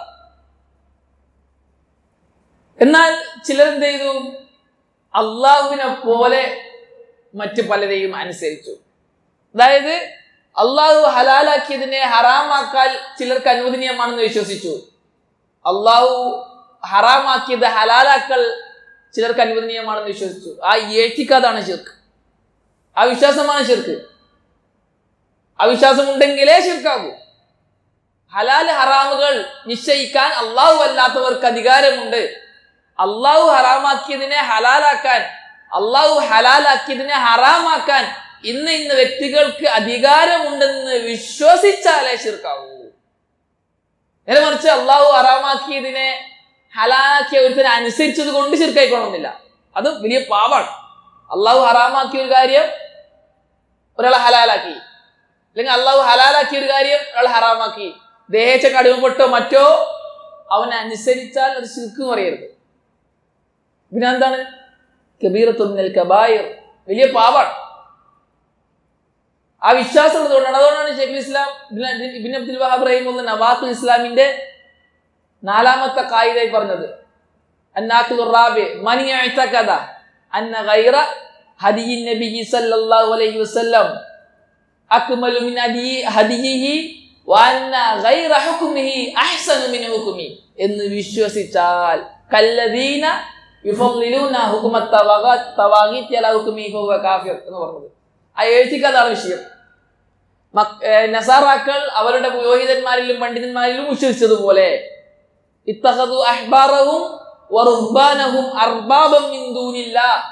എന്നാൽ ചിലരെന്ത് ചെയ്തു അള്ളാഹുവിനെ പോലെ മറ്റു പലരെയും അനുസരിച്ചു അതായത് അള്ളാഹു ഹലാലാക്കിയതിനെ ഹറാമാക്കാൻ ചിലർക്ക് അനുവദനീയമാണെന്ന് വിശ്വസിച്ചു അള്ളാഹു ഹറാമാക്കിയത് ഹലാലാക്കൽ ചിലർക്ക് അനുവദനീയമാണെന്ന് വിശ്വസിച്ചു ആ ഏറ്റിക്കാതാണ് ശിർക്ക് ആ വിശ്വാസമാണ് ശിർക്ക് ആ വിശ്വാസം ഉണ്ടെങ്കിലേ ശിർക്കാകൂ ഹലാൽ ഹറാമുകൾ നിശ്ചയിക്കാൻ അള്ളാഹു അല്ലാത്തവർക്ക് അധികാരമുണ്ട് അള്ളാഹു ഹറാമാക്കിയതിനെ ഹലാലാക്കാൻ അള്ളാഹു ഹലാലാക്കിയതിനെ ഹറാമാക്കാൻ ഇന്ന് ഇന്ന് വ്യക്തികൾക്ക് അധികാരമുണ്ടെന്ന് വിശ്വസിച്ചാലേ ശിർക്കാവൂ നേരെ മറിച്ച് അള്ളാഹു ഹറാമാക്കിയതിനെ ഹലാലാക്കിയ ഒരുത്തിനെ അനുസരിച്ചത് കൊണ്ട് ശിർക്കായിക്കൊള്ളുന്നില്ല അത് വലിയ പാവാണ് അള്ളാഹു ഹറാമാക്കിയ ഒരു കാര്യം ഒരാളെ ഹലാലാക്കി അല്ലെങ്കിൽ അള്ളാഹു ഹലാലാക്കിയ ഒരു കാര്യം ഒരാൾ ഹറാമാക്കി ദേഹച്ച കടിമപ്പെട്ടോ മറ്റോ അവനെ അനുസരിച്ചാൽ അത് ശിർക്ക് പറയരുത് പിന്നെ എന്താണ് കബീറത്തുന്നൽ കബായിർ വലിയ പാവാണ് ആ വിശ്വാസം ഉള്ളതുകൊണ്ടാണ് അതുകൊണ്ടാണ് ഷെയ്ഖുൽ ഇസ്ലാം ഇബിൻ അബ്ദുൽ വഹാബ് റഹിമുള്ള നവാഖുൽ ഇസ്ലാമിന്റെ നാലാമത്തെ കായികയായി പറഞ്ഞത് അന്നാഖുൽ റാബി മനി ഇഅ്തഖദ അന്ന ഗൈറ ഹദിയി നബി സല്ലല്ലാഹു അലൈഹി വസല്ലം അക്മലു മിൻ ഹദി ഹദിയിഹി വഅന്ന ഗൈറ ഹുക്മിഹി അഹ്സനു മിൻ ഹുക്മി എന്ന് വിശ്വസിച്ചാൽ കല്ലദീന യുഫദ്ദിലൂന ഹുക്മ തവഗത് തവാഗീത് അലാ ഹുക്മി ഫഹുവ കാഫിർ എന്ന് പറഞ്ഞത് ആ എഴുത്തിക്കതാണ് വിഷയം നസാറാക്കൾ അവരുടെ പുരോഹിതന്മാരിലും പണ്ഡിതന്മാരിലും വിശ്വസിച്ചതുപോലെ ഇത്തഹദു അഹ്ബാറഹും വറുഹ്ബാനഹും അർബാബം മിൻ ദൂനില്ലാഹ്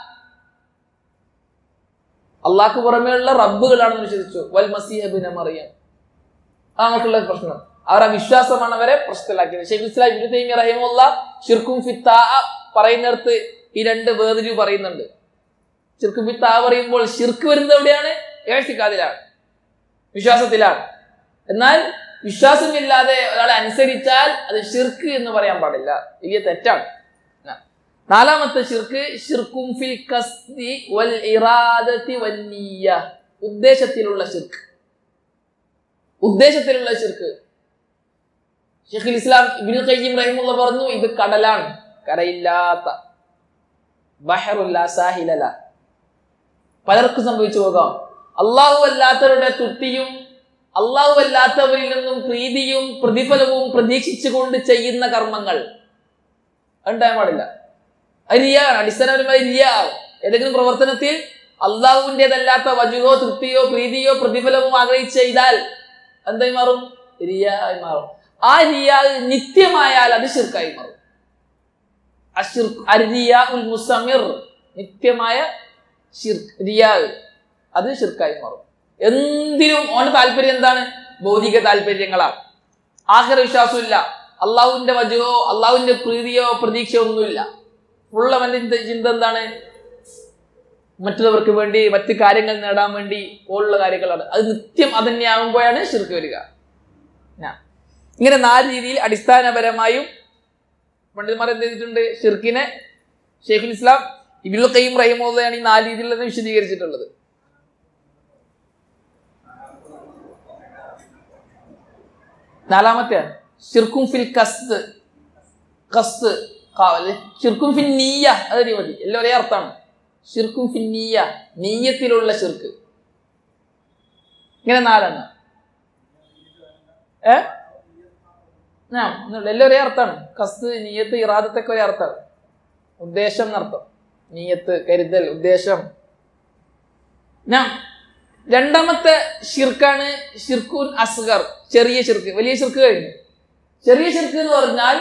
അള്ളാഹ്ക്ക് പുറമെയുള്ള റബ്ബുകളാണെന്ന് വിശ്വസിച്ചു വൽ മസീഹബിന മറിയം അങ്ങനെയുള്ള പ്രശ്നം അവർ ആ വിശ്വാസമാണ് അവരെ പ്രശ്നത്തിലാക്കിയത് ഷെയ്ഖ് ഇസ്ലാം ഇബ്നു തൈമിയ റഹിമുള്ള ഷിർക്കും ഫിത്താ പറയുന്നിടത്ത് ഈ രണ്ട് വേർതിരിവ് പറയുന്നുണ്ട് ഷിർക്ക് ഫിത്താ പറയുമ്പോൾ ഷിർക്ക് വരുന്നത് എവിടെയാണ് ഏഴ്സിക്കാതിലാണ് വിശ്വാസത്തിലാണ് എന്നാൽ വിശ്വാസമില്ലാതെ ഒരാളെ അനുസരിച്ചാൽ അത് ഷിർക്ക് എന്ന് പറയാൻ പാടില്ല വലിയ തെറ്റാണ് നാലാമത്തെ ഷിർക്ക് ഷിർക്കും ഫിൽ കസ്തി വൽ ഇറാദത്തി വന്നീയ ഉദ്ദേശത്തിലുള്ള ഷിർക്ക് ഉദ്ദേശത്തിലുള്ള ഷിർക്ക് ഷെയ്ഖുൽ ഇസ്ലാം ഇബ്നുൽ ഖയ്യിം റഹിമുള്ള പറഞ്ഞു ഇത് കടലാണ് കരയില്ലാത്ത ബഹറുല്ല സാഹിലല പലർക്കും സംഭവിച്ചു പോകാം അള്ളാഹു അല്ലാത്തവരുടെ തുട്ടിയും അള്ളാഹു അല്ലാത്തവരിൽ നിന്നും പ്രീതിയും പ്രതിഫലവും പ്രതീക്ഷിച്ചുകൊണ്ട് ചെയ്യുന്ന കർമ്മങ്ങൾ ഉണ്ടാകാൻ പാടില്ല അത് റിയാണ് അടിസ്ഥാനപരമായി റിയ ഏതെങ്കിലും പ്രവർത്തനത്തിൽ അള്ളാഹുവിൻ്റെതല്ലാത്ത വജുഹോ തൃപ്തിയോ പ്രീതിയോ പ്രതിഫലമോ ആഗ്രഹിച്ച് ചെയ്താൽ എന്തായി മാറും റിയ ആയി മാറും ആ റിയ നിത്യമായാൽ അത് ശിർക്കായി മാറും അഷിർക്ക് അരിയ ഉൽ മുസമിർ നിത്യമായ ഷിർക്ക് റിയാ അത് ഷിർക്കായി മാറും എന്തിനും ഓന്റെ താല്പര്യം എന്താണ് ഭൗതിക താല്പര്യങ്ങളാ ആഹ്റ വിശ്വാസമില്ല അള്ളാഹുവിന്റെ വജുവോ അള്ളാഹുവിന്റെ പ്രീതിയോ പ്രതീക്ഷയോ ഒന്നുമില്ല ഫുൾ അവന്റെ ചിന്ത ചിന്ത എന്താണ് മറ്റുള്ളവർക്ക് വേണ്ടി മറ്റു കാര്യങ്ങൾ നേടാൻ വേണ്ടി പോലുള്ള കാര്യങ്ങളാണ് അത് നിത്യം അത് തന്നെയാകുമ്പോഴാണ് ഷിർക്ക് വരിക ഞാ. ഇങ്ങനെ നാല് രീതിയിൽ അടിസ്ഥാനപരമായും പണ്ഡിതന്മാർ എന്ത് ചെയ്തിട്ടുണ്ട് ഷിർക്കിനെ ഷെയ്ഖുൽ ഇസ്ലാം ഇബിൽ ഖയ്യം റഹിമുള്ളതാണ് ഈ നാല് രീതിയിൽ തന്നെ വിശദീകരിച്ചിട്ടുള്ളത് നാലാമത്തെയാണ് ഷിർക്കും ഫിൽ കസ്ത് കസ്ത് ഷിർക്കും ഫിൻ നീയ അതൊരു മതി എല്ലാം ഒരേ അർത്ഥമാണ് ഷിർക്കും ഫിൻ നീയ നീയത്തിലുള്ള ഷിർക്ക് ഇങ്ങനെ നാലെണ്ണം ഏ ആ ഒന്നുമില്ല. എല്ലാം ഒരേ അർത്ഥമാണ് കസ്ത് നീയത്ത് ഇറാദത്തൊക്കെ ഒരേ അർത്ഥമാണ് ഉദ്ദേശം എന്നർത്ഥം നീയത്ത് കരുതൽ ഉദ്ദേശം ഞാൻ രണ്ടാമത്തെ ഷിർക്കാണ് ഷിർക്കുൻ അസ്ഗർ ചെറിയ ഷിർക്ക് വലിയ ഷിർക്ക് കഴിഞ്ഞു ചെറിയ ഷിർക്ക് എന്ന് പറഞ്ഞാൽ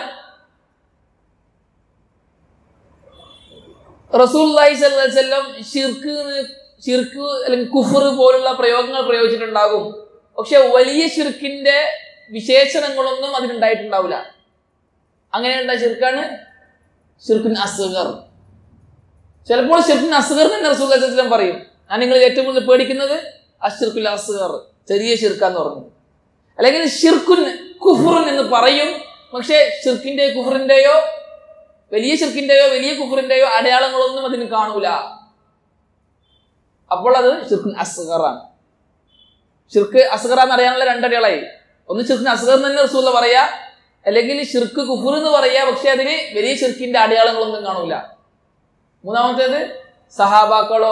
റസൂല്ലായി വല്ലം ഷിർക്ക് ഷിർക്ക് അല്ലെങ്കിൽ കുഫർ പോലുള്ള പ്രയോഗങ്ങൾ പ്രയോഗിച്ചിട്ടുണ്ടാകും പക്ഷെ വലിയ ഷിർക്കിന്റെ വിശേഷണങ്ങളൊന്നും അതിനുണ്ടായിട്ടുണ്ടാവില്ല അങ്ങനെയുള്ള ഷിർക്കാണ് ഷിർക്കുൻ അസ്ഗർ ചിലപ്പോൾ ഷിർക്കുൻ അസ്ഗർ തന്നെ റസൂൽ പറയും ഞാൻ നിങ്ങൾ ഏറ്റവും കൂടുതൽ പേടിക്കുന്നത് അഷിർക്കുൽ അസ്ഗർ ചെറിയ ഷിർക്കാന്ന് പറഞ്ഞു അല്ലെങ്കിൽ ഷിർക്കുൻ കുഫുറുൻ എന്ന് പറയും പക്ഷേ ഷിർക്കിന്റെ കുഫറിന്റെയോ വലിയ ഷിർക്കിന്റെയോ വലിയ കുഫറിന്റെയോ അടയാളങ്ങളൊന്നും അതിന് കാണൂല അപ്പോൾ അത് ഷിർക്കുൻ അസ്ഗറാണ് ഷിർക്ക് അസ്ഗർ എന്ന് അറിയാനുള്ള രണ്ടടയാളായി ഒന്ന് ഷിർക്കിൻ അസ്ഗർ എന്ന് തന്നെ റസൂല പറയാ അല്ലെങ്കിൽ ഷിർക്ക് കുഫുർ എന്ന് പറയാ പക്ഷെ അതിന് വലിയ ഷിർക്കിന്റെ അടയാളങ്ങളൊന്നും കാണൂല മൂന്നാമത്തേത് സഹാബാക്കളോ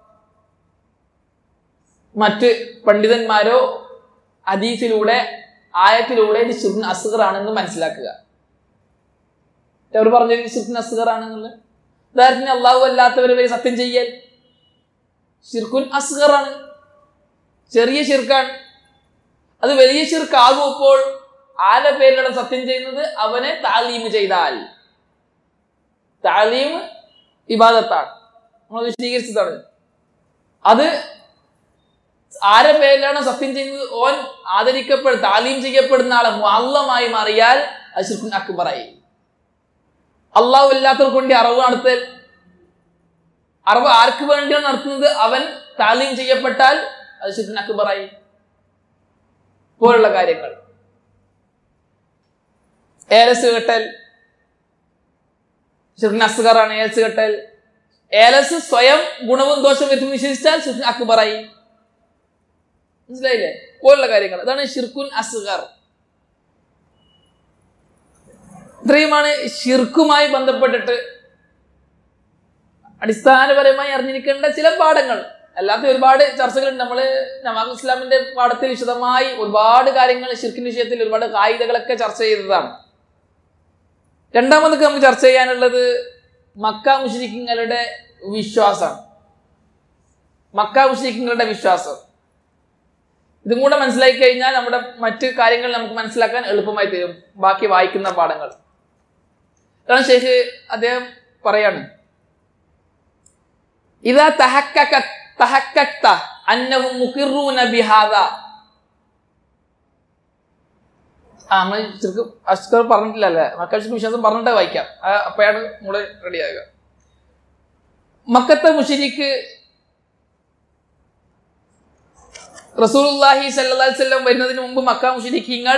മറ്റ് പണ്ഡിതന്മാരോ ഹദീസിലൂടെ ആയത്തിലൂടെ ഇത് ഷിർഖുൻ അസ്ഗർ ആണെന്ന് മനസ്സിലാക്കുക അവർ പറഞ്ഞത് ഷിർഖുൻ അസ്ഗർ ആണെന്നുള്ളത് ഉദാഹരണത്തിന് അള്ളാഹു അല്ലാത്തവരെ വരെ സത്യം ചെയ്യൽ ഷിർഖുൻ അസ്ഗർ ആണ് ചെറിയ ഷിർക്കാണ് അത് വലിയ ഷിർക്കാകുമ്പോൾ ആരുടെ പേരിലാണ് സത്യം ചെയ്യുന്നത് അവനെ താലീം ചെയ്താൽ താലീം ഇബാദത്താണ് നമ്മൾ വിശദീകരിച്ചതാണ് അത് ആരെ പേരിലാണ് സത്യം ചെയ്യുന്നത് ഓൻ ആദരിക്കപ്പെടും താലീം ചെയ്യപ്പെടുന്ന ആളെ അള്ളമായി മാറിയാൽ അത് ശിർക്കുൻ അക്ബറായി അള്ളാഹു അല്ലാത്തവർക്ക് വേണ്ടി അറിവ് നടത്തൽ അറിവ് ആർക്ക് വേണ്ടിയാണ് നടത്തുന്നത് അവൻ താലീം ചെയ്യപ്പെട്ടാൽ അത് ശിർക്കുൻ അക്ബറായി പോലുള്ള കാര്യങ്ങൾ ഏലസ് കെട്ടൽ ശിർക്കുൻ അസ്ഗറാണ് ഏലസ് കെട്ടൽ ഏലസ് സ്വയം ഗുണവും ദോഷവും എത്തി നിഷേധിച്ചാൽ ശിർക്കുൻ അക്ബറായി മനസ്സിലായില്ലേ പോലുള്ള കാര്യങ്ങൾ അതാണ് ഷിർക്കുൻ അസ്ഗർ ഇത്രയുമാണ് ഷിർക്കുമായി ബന്ധപ്പെട്ടിട്ട് അടിസ്ഥാനപരമായി അറിഞ്ഞിരിക്കേണ്ട ചില പാഠങ്ങൾ അല്ലാത്ത ഒരുപാട് ചർച്ചകളുണ്ട് നമ്മൾ നവാബ് ഇസ്ലാമിന്റെ പാഠത്തിൽ വിശദമായി ഒരുപാട് കാര്യങ്ങൾ ഷിർക്കിന്റെ വിഷയത്തിൽ ഒരുപാട് കായികകളൊക്കെ ചർച്ച ചെയ്തതാണ് രണ്ടാമത് നമുക്ക് ചർച്ച ചെയ്യാനുള്ളത് മക്ക മുഷ്രിഖുകളുടെ വിശ്വാസം മക്ക മുഷ്രിഖുകളുടെ വിശ്വാസം ഇതും കൂടെ മനസ്സിലാക്കി കഴിഞ്ഞാൽ നമ്മുടെ മറ്റ് കാര്യങ്ങൾ നമുക്ക് മനസ്സിലാക്കാൻ എളുപ്പമായി തരും ബാക്കി വായിക്കുന്ന പാഠങ്ങൾ കാരണം ഷെയ്ഖ് അദ്ദേഹം പറയാണ് ഇതാ തഹക്കക തഹക്കക്ത അന്നഹും മുഖിറൂന ബിഹാദ ആ നമ്മൾ ശരിക്കും അസ്കർ പറഞ്ഞിട്ടില്ല അല്ലേ മക്കൾക്ക് വിശ്വാസം പറഞ്ഞിട്ടേ വായിക്കാം ആ, അപ്പോഴാണ് നമ്മള് റെഡിയാകുക മക്കത്തെ മുഷരിക്ക് റസൂലുള്ളാഹി സല്ലല്ലാഹു അലൈഹി വസല്ലം വരുന്നതിന് മുമ്പ് മക്ക മുഷരിക്കീങ്ങൾ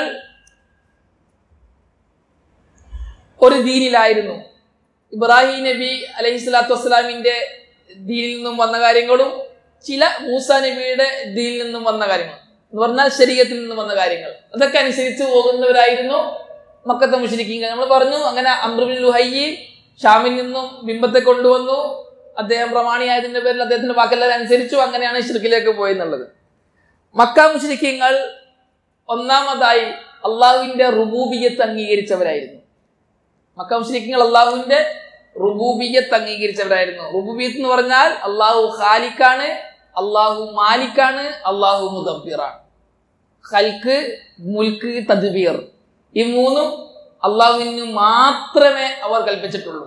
ഒരു ദീനിലായിരുന്നു ഇബ്രാഹിം നബി അലൈഹി സ്വലാത്തു വസ്സലാമിന്റെ ദീനിൽ നിന്നും വന്ന കാര്യങ്ങളും ചില മൂസ നബിയുടെ ദീനിൽ നിന്നും വന്ന കാര്യങ്ങൾ എന്ന് പറഞ്ഞാൽ ശരീരത്തിൽ നിന്നും വന്ന കാര്യങ്ങൾ അതൊക്കെ അനുസരിച്ച് പോകുന്നവരായിരുന്നു മക്കത്തെ മുഷരിക്കീങ്ങൾ നമ്മൾ പറഞ്ഞു അങ്ങനെ അമ്രുബിൻ ലുഹയ്യി ഷാമിൽ നിന്നും ബിംബത്തെ കൊണ്ടുവന്നു അദ്ദേഹം പ്രമാണിയായതിന്റെ പേരിൽ അദ്ദേഹത്തിന്റെ വാക്കെല്ലാം അനുസരിച്ചു അങ്ങനെയാണ് ഷിർക്കിലേക്ക് പോയെന്നുള്ളത് മക്ക മുഷ്രിഖ്യങ്ങൾ ഒന്നാമതായി അള്ളാഹുവിന്റെ റുബൂബിയത്ത് അംഗീകരിച്ചവരായിരുന്നു മക്ക മുഷ്രിഖ്യങ്ങൾ അള്ളാഹുവിന്റെ റുബൂബിയത്ത് അംഗീകരിച്ചവരായിരുന്നു റുബൂബിയത്ത് എന്ന് പറഞ്ഞാൽ അള്ളാഹു ഖാലിക്കാണ് അള്ളാഹു മാലിക്കാണ് അള്ളാഹു മുദബ്ബിറാണ് ഖൽക്ക് മുൽക്ക് തദ്ബീർ ഈ മൂന്നും അള്ളാഹുവിന് മാത്രമേ അവർ കൽപ്പിച്ചിട്ടുള്ളൂ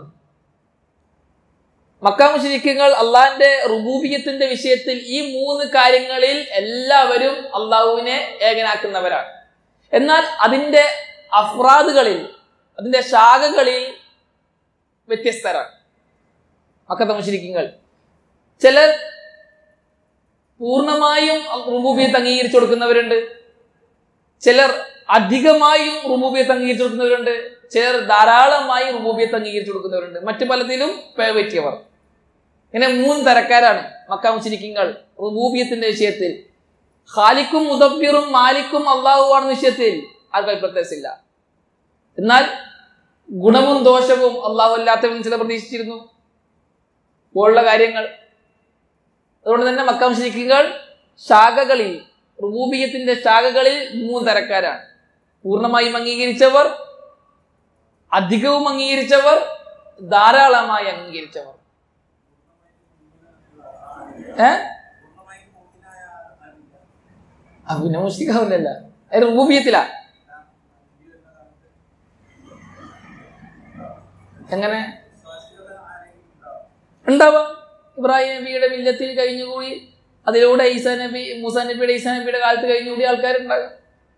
മക്ക മുഷരിക്കുകൾ അള്ളാഹിന്റെ റുബൂബിയത്തിന്റെ വിഷയത്തിൽ ഈ മൂന്ന് കാര്യങ്ങളിൽ എല്ലാവരും അള്ളാഹുവിനെ ഏകനാക്കുന്നവരാണ് എന്നാൽ അതിന്റെ അഫ്രാദുകളിൽ അതിന്റെ ശാഖകളിൽ വ്യത്യസ്തരാണ് മക്കത്തെ മുഷരിക്കുകൾ ചിലർ പൂർണ്ണമായും റുബൂബിയത്ത് അംഗീകരിച്ചു കൊടുക്കുന്നവരുണ്ട് ചിലർ അധികമായും റുബൂബിയത്ത് അംഗീകരിച്ചു കൊടുക്കുന്നവരുണ്ട് ചിലർ ധാരാളമായി റുബൂബിയത്ത് അംഗീകരിച്ചു കൊടുക്കുന്നവരുണ്ട് മറ്റു പലതിലും പേവറ്റിയവർ ഇങ്ങനെ മൂന്ന് തരക്കാരാണ് മക്ക മുസ്ലിക്കുകൾ റുബൂബിയത്തിന്റെ വിഷയത്തിൽ ഖാലിക്കും മുദബ്ബിറും മാലിക്കും അള്ളാഹുവാണെന്ന വിഷയത്തിൽ ആർക്കും അഭിപ്രത്യസില്ല എന്നാൽ ഗുണവും ദോഷവും അള്ളാഹു അല്ലാത്തവൻ ചില പ്രതീക്ഷിച്ചിരുന്നു പോലുള്ള കാര്യങ്ങൾ അതുകൊണ്ട് തന്നെ മക്ക മുസ്ലിക്കുകൾ ശാഖകളിൽ റുബൂബിയത്തിന്റെ ശാഖകളിൽ മൂന്ന് തരക്കാരാണ് പൂർണ്ണമായും അംഗീകരിച്ചവർ അധികവും അംഗീകരിച്ചവർ ധാരാളമായി അംഗീകരിച്ചവർ ഏ പിന്നെ മുസ്ലിക്കാവില്ലല്ല അത് റുബൂബിയത്തിലാ എങ്ങനെ ഉണ്ടാവാം ഇബ്രാഹിം നബിയുടെ മില്ലത്തിൽ കഴിഞ്ഞുകൂടി അതിലൂടെ ഈസാ നബി മൂസാ നബിയുടെ ഈസാ നബിയുടെ കാലത്ത് കഴിഞ്ഞുകൂടി ആൾക്കാരുണ്ടാകാം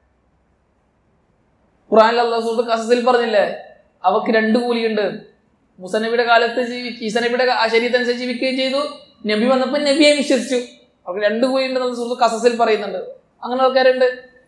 ഖുറാനിൽ അള്ളാഹു സുഹൃത്ത് കസസിൽ പറഞ്ഞില്ലേ അവക്ക് രണ്ട് കൂലിയുണ്ട് മൂസ നബിയുടെ കാലത്ത് ജീവി ഈസ നബിയുടെ ആ ശരീരത്തനുസരിച്ച് ജീവിക്കുകയും ചെയ്തു നബി വന്നപ്പോൾ നബിയെ വിശ്വസിച്ചു അവർക്ക് രണ്ട് കൂലിയുണ്ട് എന്നുള്ള സുഹൃത്ത് കസസിൽ പറയുന്നുണ്ട് അങ്ങനെ ആൾക്കാരുണ്ട്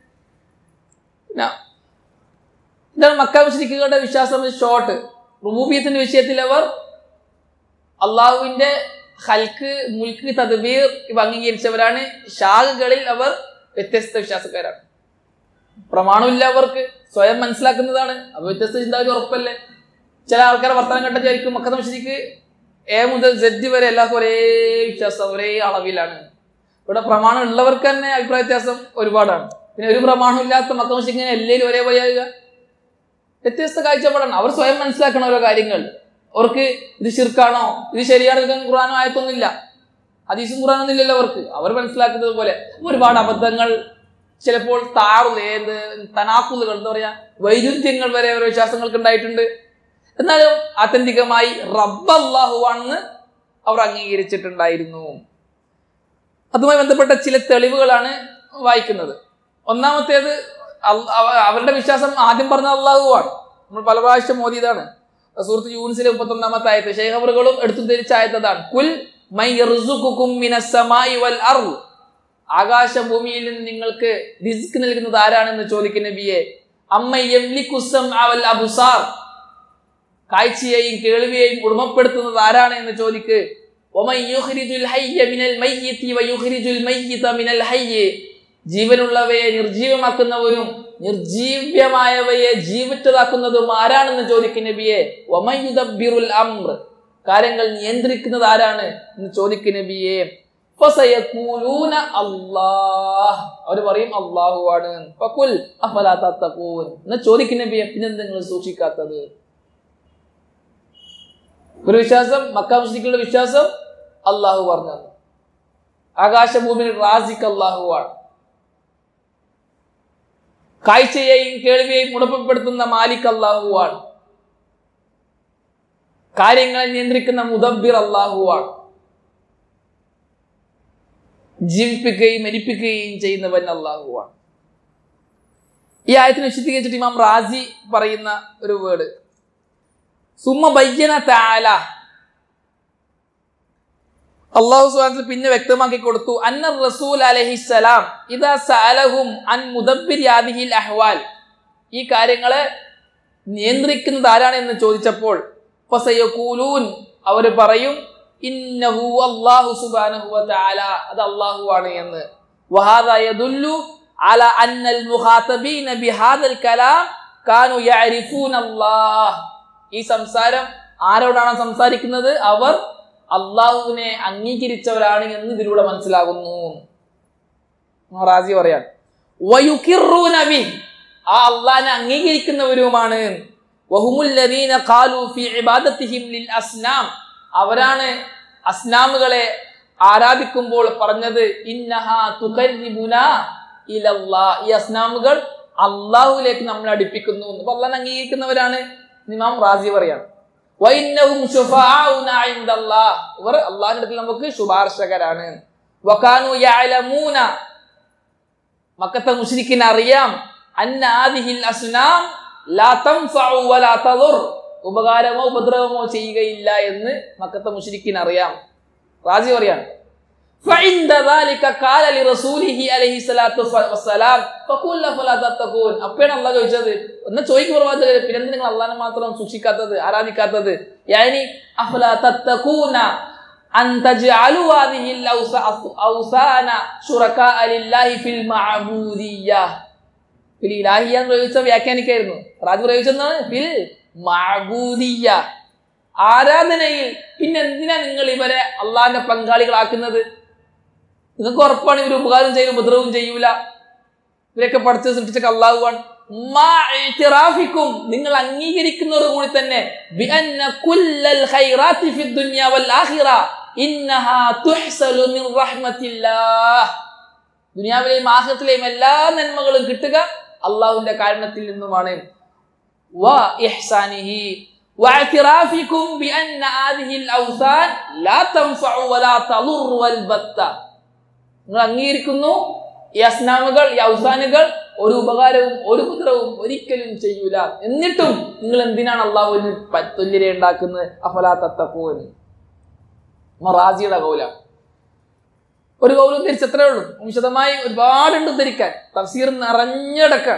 പിന്നെ ഇതാണ് മക്ക മുസ്ലിക്കുകളുടെ വിശ്വാസം ഷോർട്ട് റുബൂബിയത്തിന്റെ വിഷയത്തിൽ അവർ അള്ളാഹുവിന്റെ ഹൽക്ക് മുൽക്ക് തദ്ബീർ ഇവ അംഗീകരിച്ചവരാണ് ഷാഖുകളിൽ അവർ വ്യത്യസ്ത വിശ്വാസക്കാരാണ് പ്രമാണമില്ല അവർക്ക് സ്വയം മനസ്സിലാക്കുന്നതാണ് അപ്പൊ വ്യത്യസ്ത ചിന്താഗതി ഉറപ്പല്ലേ ചില ആൾക്കാരെ വർത്തമാനം കണ്ട വിചാരിക്കും മക്കത്തെ മനുഷ്യർക്ക് എ മുതൽ സെഡ് വരെ എല്ലാവർക്കും ഒരേ വിശ്വാസം ഒരേ അളവിലാണ് ഇവിടെ പ്രമാണം ഉള്ളവർക്ക് തന്നെ അഭിപ്രായ വ്യത്യാസം ഒരുപാടാണ് പിന്നെ ഒരു പ്രമാണം ഇല്ലാത്ത മക്ക മനുഷ്യങ്ങനെ എല്ലാവരും ഒരേപോലെയാകുക വ്യത്യസ്ത കാഴ്ചപ്പാടാണ് അവർ സ്വയം മനസ്സിലാക്കണം ഓരോ കാര്യങ്ങൾ അവർക്ക് ഇത് ശിർക്കാണോ ഇത് ശരിയാണ് ഖുറാനോ ആയത്തൊന്നുമില്ല ഹദീസും ഖുറാനൊന്നും ഇല്ലല്ലോ അവർക്ക് അവർ മനസ്സിലാക്കുന്നത് പോലെ ഒരുപാട് അബദ്ധങ്ങൾ ചിലപ്പോൾ താറുകൾ ഏത് തനാക്കുലുകൾ എന്താ പറയാ വൈരുദ്ധ്യങ്ങൾ വരെ ഓരോ വിശ്വാസങ്ങൾക്ക് ഉണ്ടായിട്ടുണ്ട് എന്നാലും ആത്യന്തികമായി റബ്ബല്ലാഹുവാണെന്ന് അവർ അംഗീകരിച്ചിട്ടുണ്ടായിരുന്നു അതുമായി ബന്ധപ്പെട്ട ചില തെളിവുകളാണ് വായിക്കുന്നത് ഒന്നാമത്തേത് അൽ- അവ- അവരുടെ വിശ്വാസം ആദ്യം പറഞ്ഞ അള്ളാഹുവാണ് നമ്മൾ പല പ്രാവശ്യം മോദിയതാണ് സുഹൃത്ത് യൂനിസിലെ മുപ്പത്തൊന്നാമത്തെ ആയത്ത് ശേഖബറുകളും എടുത്തു ധരിച്ചായതാണ് കുൽ മൈ യർസുഖുക്കും മിനസ്സമായി വൽ അർള് ആകാശഭൂമിയിൽ നിന്ന് നിങ്ങൾക്ക് റിസ്ക് നൽകുന്നത് ആരാണെന്ന് ചോദിക്കുന്ന നബിയെ അമ്മ യംലിക്കുസം അവൽ അബുസാർ കാഴ്ചയെയും കേൾവിയെയും ഉടമപ്പെടുത്തുന്നത് ആരാണ് എന്ന് ചോദിക്ക് ഒമൻ യുഖ്രിജുൽ ഹയ്യ മിനൽ മയ്യിത്തി വയുഖ്രിജുൽ മയ്യിത മിനൽ ഹയ്യ് ജീവനുള്ളവയെ നിർജീവമാക്കുന്നവരും നിർജീവ്യമായവയെ ജീവിച്ചതാക്കുന്നതും ആരാണെന്ന് ചോദിക്കുന്ന നബിയെ ഒമൻ യുദബ്ബിറുൽ അംർ കാര്യങ്ങൾ നിയന്ത്രിക്കുന്നത് ആരാണ് എന്ന് ചോദിക്കുന്ന നബിയെ ഫസയഖൂലൂന അല്ലാഹ് അവർ പറയും അല്ലാഹു ആണ് ഫഖുൽ അഫലാ തത്തഖൂൻ എന്ന് ചോദിക്കുന്ന നബിയെ പിന്നെ നിങ്ങൾ സൂക്ഷിക്കാത്തത് ഒരു വിശ്വാസം മക്ക മുസ്ലിക്കുകളുടെ വിശ്വാസം അള്ളാഹു പറഞ്ഞു ആകാശഭൂമിയിൽ റാസിഖ് അള്ളാഹുവാണ് കാഴ്ചയെയും കേൾവിയെയും ഉടമപ്പെടുത്തുന്ന മാലിക് അള്ളാഹുവാണ് കാര്യങ്ങളെ നിയന്ത്രിക്കുന്ന മുദബ്ബിർ അള്ളാഹുവാണ് ജീവിപ്പിക്കുകയും മരിപ്പിക്കുകയും ചെയ്യുന്നവൻ അള്ളാഹുവാണ് ഈ ആയത്തിനെ വിശദീകരിച്ചിട്ട് ഇമാം റാസി പറയുന്ന ഒരു വേർഡ് സുമ ബയ്യന താല അള്ളാഹു സുബ്ഹാനഹു പിന്നെ വ്യക്തമാക്കി കൊടുത്തു അന്ന റസൂൽ അലഹിസലാം ഇതാ സഅലഹും അൻ മുദബ്ബിർ യാദിഹിൽ അഹ്വാൽ ഈ കാര്യങ്ങളെ നിയന്ത്രിക്കുന്നത് ആരാണ് എന്ന് ചോദിച്ചപ്പോൾ ഫസയഖൂലൂൻ അവർ പറയും ഇന്നഹു അല്ലാഹു സുബ്ഹാനഹു വ തആല അത് അല്ലാഹു ആണ് എന്ന് വഹാദ യദുല്ലു അല അന്നൽ മുഖാതബീന ബിഹാദൽ കലാം കാനു യഅരിഫൂന അല്ലാഹ് ഈ സംസാരം ആരോടാണ് സംസാരിക്കുന്നത് അവർ അള്ളാഹുവിനെ അംഗീകരിച്ചവരാണ് എന്ന് ഇതിലൂടെ മനസ്സിലാകുന്നു റാസി പറയാൻ വയുക്കിറൂന ബി ആ അള്ളാഹിനെ അംഗീകരിക്കുന്നവരുമാണ് വഹുമുല്ലദീന ഖാലു ഫി ഇബാദത്തിഹിം ലിൽ അസ്നാം അവരാണ് അസ്നാമുകളെ ആരാധിക്കുമ്പോൾ പറഞ്ഞത് ഇന്നഹ തുകരിബുന ഇലല്ലാ ഈ അസ്നാമുകൾ അള്ളാഹുലേക്ക് നമ്മളെ അടുപ്പിക്കുന്നു അപ്പൊ അള്ളാഹിനെ അംഗീകരിക്കുന്നവരാണ് ഇമാം റാസി പറയാണ് വൈന്നഹും ശുഫാഉന ഇൻദല്ലാഹ് ഇവർ അള്ളാഹിന്റെ അടുക്കൽ നമുക്ക് ശുപാർശകരാണ് വകാനു യഅലമൂന മക്കത്തെ മുശ്രിക്കിന് അറിയാം അന്ന ആദിഹിൽ അസ്നാം ലാ തൻഫഉ വലാ തദുർ ഉപകാരമോ ഉപദ്രവമോ ചെയ്യുകയില്ല എന്ന് മക്കത്തെ മുശ്രിക്കിന് അറിയാം റാജി പറയാണ് فعند ذلك قال لرسوله عليه الصلاه والسلام فقل فلا تتقون അപ്പോഴാണ് അള്ളാഹ് ചോദിച്ചത് ഒന്ന് ചോദിക്കും പ്രവാചകരെ പിന്നെ എന്തിനാ നിങ്ങൾ അള്ളാഹിനെ മാത്രം സൂക്ഷിക്കാത്തത് ആരാധിക്കാത്തത് യാനി അഫലാ തത്തഖൂന അൻ തജ്അലു ഹാദിഹി ഔസാന ശുറകാഅ ലില്ലാഹി ഫിൽ മഅബൂദിയ്യ ഫിൽ ഇലാഹിയ എന്ന് പ്രയോഗിച്ച വ്യാഖ്യാനിക്കായിരുന്നു റാജു പ്രയോഗിച്ചെന്നാണ് ഫിൽ മഅബൂദിയ്യ ആരാധനയിൽ പിന്നെ എന്തിനാ നിങ്ങൾ ഇവരെ അള്ളാഹിന്റെ പങ്കാളികളാക്കുന്നത് നിങ്ങൾക്ക് ഉറപ്പാണ് ഇവർ ഉപകാരം ചെയ്യും ഉപദ്രവവും ചെയ്യൂല ഇവരൊക്കെ പഠിച്ച് സൃഷ്ടിച്ച അള്ളാഹുവാണ് ിക്കും നിങ്ങൾ അംഗീകരിക്കുന്നതോട് കൂടി തന്നെ ബിഅന്ന കുല്ലൽ ഖൈറാത്തി ഫിദ് ദുനിയ വൽ ആഖിറ ഇന്നഹാ തുഹ്സലു മിൻ റഹ്മത്തില്ലാഹ് ദുനിയാവിലെയും ആഖിറത്തിലെയും എല്ലാ നന്മകളും കിട്ടുക അള്ളാഹുവിന്റെ കാരണത്തിൽ നിന്നുമാണ് വ ഇഹ്സാനിഹി واعترافكم بأن هذه الأوثان لا تنفع ولا تضر والبتة നിങ്ങൾ അംഗീകരിക്കുന്നു ഈ അസ്നാമുകൾ ഈ ഔസാനുകൾ ഒരു ഉപകാരവും ഒരു ഉപദ്രവവും ഒരിക്കലും ചെയ്യൂല എന്നിട്ടും നിങ്ങൾ എന്തിനാണ് അള്ളാഹുവിന് തുല്യരെ ഉണ്ടാക്കുന്നത് അഫലാ തത്തപ്പോൻ മറാജിയുടെ കൗല ഒരു കൗലും തിരിച്ചത്രേ ഉള്ളൂ വിശദമായി ഒരുപാടുണ്ട് ധരിക്കാൻ തഫ്സീർ നിറഞ്ഞടക്കാൻ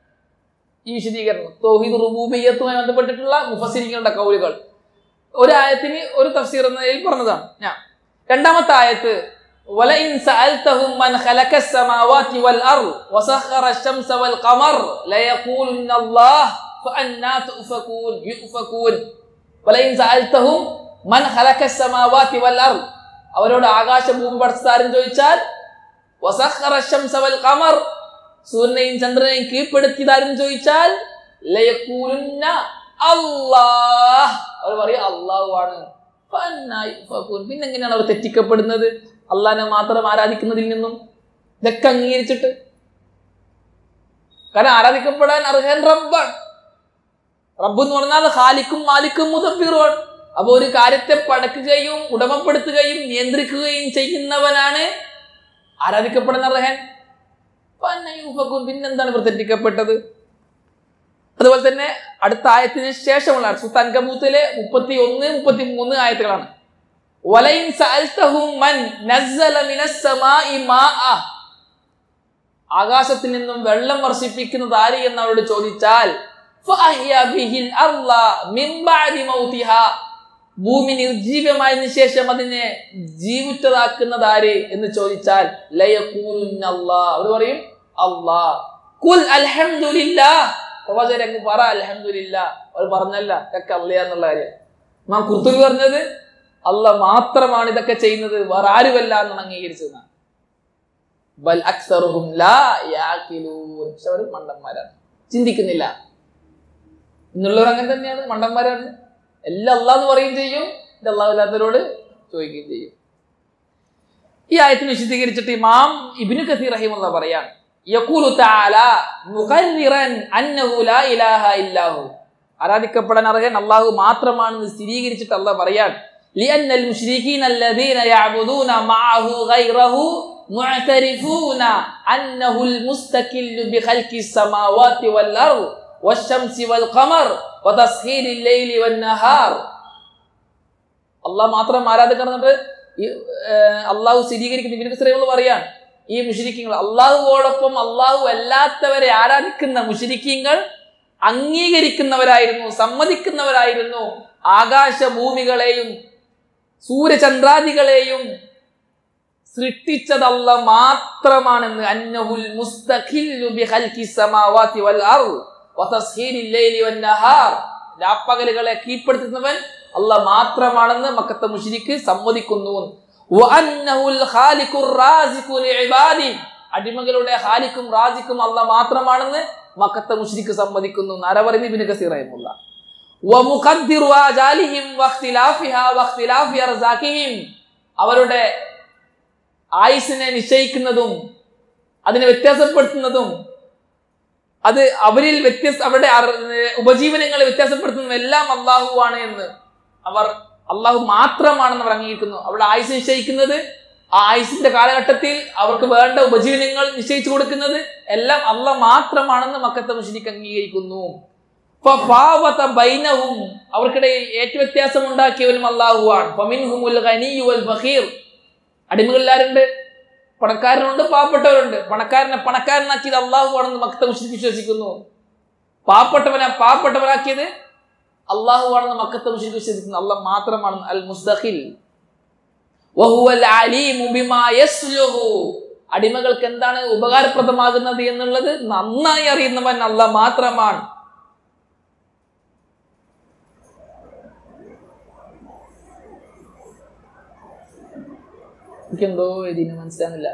ഈ വിശദീകരണം തോഹീദ് റുബൂബിയത്തുമായി ബന്ധപ്പെട്ടിട്ടുള്ള മുഫസിരികളുടെ കൗലുകൾ ഒരു ആയത്തിന് ഒരു തഫ്സീർ എന്ന നിലയിൽ പറഞ്ഞതാണ് ഞാൻ രണ്ടാമത്തെ ആയത്ത് ولئن سألتهم من خلق السماوات والأرض وسخر الشمس والقمر ليقولن الله فأنا تؤفكون يؤفكون ولئن سألتهم من خلق السماوات والأرض അവരോട് ആകാശ ഭൂമി പഠിച്ചാരും ചോദിച്ചാൽ വസഖറ الشمس والقمر സൂര്യനെയും ചന്ദ്രനെയും കീഴ്പ്പെടുത്തിയതാരും ചോദിച്ചാൽ ലയക്കൂലുന്ന അള്ളാഹ് അവർ പറയാ അള്ളാഹു ആണ് പിന്നെ എങ്ങനെയാണ് അവർ തെറ്റിക്കപ്പെടുന്നത് അള്ളാഹിനെ മാത്രം ആരാധിക്കുന്നതിൽ നിന്നും ഇതൊക്കെ അംഗീകരിച്ചിട്ട് കാരണം ആരാധിക്കപ്പെടാൻ അർഹൻ റബ്ബാണ് റബ്ബ് എന്ന് പറഞ്ഞാൽ ഹാലിക്കും മാലിക്കും മുതബിറുമാണ് അപ്പൊ ഒരു കാര്യത്തെ പടക്കുകയും ഉടമപ്പെടുത്തുകയും നിയന്ത്രിക്കുകയും ചെയ്യുന്നവനാണ് ആരാധിക്കപ്പെടാൻ അർഹൻ പിന്നെന്താണ് ഇവർ തെറ്റിക്കപ്പെട്ടത് അതുപോലെ തന്നെ അടുത്ത ആയത്തിന് ശേഷമുള്ള സുൽത്താൻ കബൂത്തിലെ മുപ്പത്തി ഒന്ന് മുപ്പത്തി മൂന്ന് ആയത്തുകളാണ് വലയിൻ സഅൽതഹും മൻ നസ്സല മിനസ്സമാഇ മാഅ ആകാശത്തിൽ നിന്നും വെള്ളം വർഷിപ്പിക്കുന്നത് ആര് എന്ന് അവരോട് ചോദിച്ചാൽ ഫഅഹ്യ ബിഹിൽ അർള മിൻ ബഅദി മൗതിഹാ ഭൂമി നിർജീവമായതിനു ശേഷം അതിനെ ജീവിച്ചതാക്കുന്നത് ആര് എന്ന് ചോദിച്ചാൽ ലയക്കൂലുന്നല്ലാ അവർ പറയും അല്ലാ കുൽ അൽഹംദുലില്ലാ പ്രവാചകൻ അങ്ങ് പറ അൽഹംദുലില്ല അവർ പറഞ്ഞല്ല ഇതൊക്കെ അല്ല എന്നുള്ള കാര്യം മാം കുർത്തുബി പറഞ്ഞത് അല്ല മാത്രമാണ് ഇതൊക്കെ ചെയ്യുന്നത് വേറെ ആരുമല്ല എന്നാണ് അംഗീകരിച്ചത് ബൽ അക്സറുഹും ലാ യാഖിലൂൻ പക്ഷെ അവർ മണ്ടന്മാരാണ് ചിന്തിക്കുന്നില്ല എന്നുള്ളവർ അങ്ങനെ തന്നെയാണ് മണ്ടന്മാരാണ് എല്ലാം അല്ലാന്ന് പറയുകയും ചെയ്യും ഇത് അള്ളാഹുല്ലാത്തവരോട് ചോദിക്കുകയും ചെയ്യും ഈ ആയത്തിന് വിശദീകരിച്ചിട്ട് ഇമാം ഇബിനു കസീർ റഹിമുള്ള പറയാണ് യഖൂലു തആല മുഖർറിറൻ അന്നഹു ലാ ഇലാഹ ഇല്ലാഹു ആരാധിക്കപ്പെടാൻ അർഹൻ അല്ലാഹു മാത്രമാണെന്ന് സ്ഥിരീകരിച്ചിട്ട് അല്ലാഹ് പറയാൻ لأن المشركين الذين يعبدون معه غيره معترفون أنه المستقل بخلق السماوات والأرض والشمس والقمر وتسخير الليل والنهار അള്ളാഹ് മാത്രം ആരാധകർ എന്നിട്ട് അള്ളാഹു സ്ഥിരീകരിക്കുന്ന ഇബിൻ കസീർ പറയാൻ ഈ മുഷരിക്കങ്ങൾ അള്ളാഹുവോടൊപ്പം അള്ളാഹു അല്ലാത്തവരെ ആരാധിക്കുന്ന മുഷരിക്കങ്ങൾ അംഗീകരിക്കുന്നവരായിരുന്നു സമ്മതിക്കുന്നവരായിരുന്നു ആകാശ ഭൂമികളെയും സൂര്യചന്ദ്രാദികളെയും സൃഷ്ടിച്ചതല്ല മാത്രമാണെന്ന് അന്നഹുൽ മുസ്തഖില്ലു ബിഖൽഖി സമാവാതി വൽ അർദ് വതസ്ഹീരിൽ ലൈലി വൻ നഹാർ രാപ്പകലുകളെ കീഴ്പ്പെടുത്തുന്നവൻ അള്ളാഹ് മാത്രമാണെന്ന് മക്കത്തെ മുഷിരിക്ക് സമ്മതിക്കുന്നു വഅന്നഹുൽ ഖാലിഖുർ റാസിഖു ലിഇബാദി. അടിമകളുടെ ഹാലിക്കും റാസിക്കും അള്ളാഹ് മാത്രമാണെന്ന് മക്കത്തെ മുഷിരിക്ക് സമ്മതിക്കുന്നു നരവറിമി ബിൻ കസീർ റഹിമുള്ള വമുഖദ്ദിറു ആജാലിഹിം വഖ്തിലാഫിഹാ വഖ്തിലാഫി അർസാഖിഹിം അവരുടെ ആയുസിനെ നിശ്ചയിക്കുന്നതും അതിനെ വ്യത്യാസപ്പെടുത്തുന്നതും അത് അവരിൽ വ്യത്യസ്ത അവരുടെ അർ- ഉപജീവനങ്ങളെ വ്യത്യാസപ്പെടുത്തുന്നതും എല്ലാം അള്ളാഹുവാണ് എന്ന് അവർ അള്ളാഹു മാത്രമാണെന്ന് അവർ അംഗീകരിക്കുന്നു അവരുടെ ആയുസ് നിശ്ചയിക്കുന്നത് ആ ആയുസിന്റെ കാലഘട്ടത്തിൽ അവർക്ക് വേണ്ട ഉപജീവനങ്ങൾ നിശ്ചയിച്ചു കൊടുക്കുന്നത് എല്ലാം അള്ളാഹ് മാത്രമാണെന്ന് മക്കത്തെ മുസ്ലിക്ക് അംഗീകരിക്കുന്നു ഫഫാവത ബൈനഹും അവർക്കിടയിൽ ഏറ്റുവ്യത്യാസം ഉണ്ടാക്കിയവനും അള്ളാഹുവാണ് ഫമിൻഹുമുൽ ഖനിയ്യു വൽ ഫഖീർ അടിമകളിലാരുണ്ട് പണക്കാരനുണ്ട് പാവപ്പെട്ടവരുണ്ട് പണക്കാരനെ പണക്കാരനാക്കിയത് അള്ളാഹുവാണെന്ന് മക്കത്തെ മുസ്ലിം വിശ്വസിക്കുന്നു പാവപ്പെട്ടവനെ പാവപ്പെട്ടവനാക്കിയത് അള്ളാഹുവാണെന്ന് മക്കത്തെ മുസ്ലിം വിശ്വസിക്കുന്നു അള്ളാഹ് മാത്രമാണെന്ന് അൽ മുസ്തഖിൽ വഹുവൽ അലീമു ബിമാ യസ്ലുഹു അടിമകൾക്ക് എന്താണ് ഉപകാരപ്രദമാകുന്നത് എന്നുള്ളത് നന്നായി അറിയുന്നവൻ അള്ളാഹ് മാത്രമാണ് എനിക്കെന്തോ ഇതിന് മനസ്സിലാകുന്നില്ല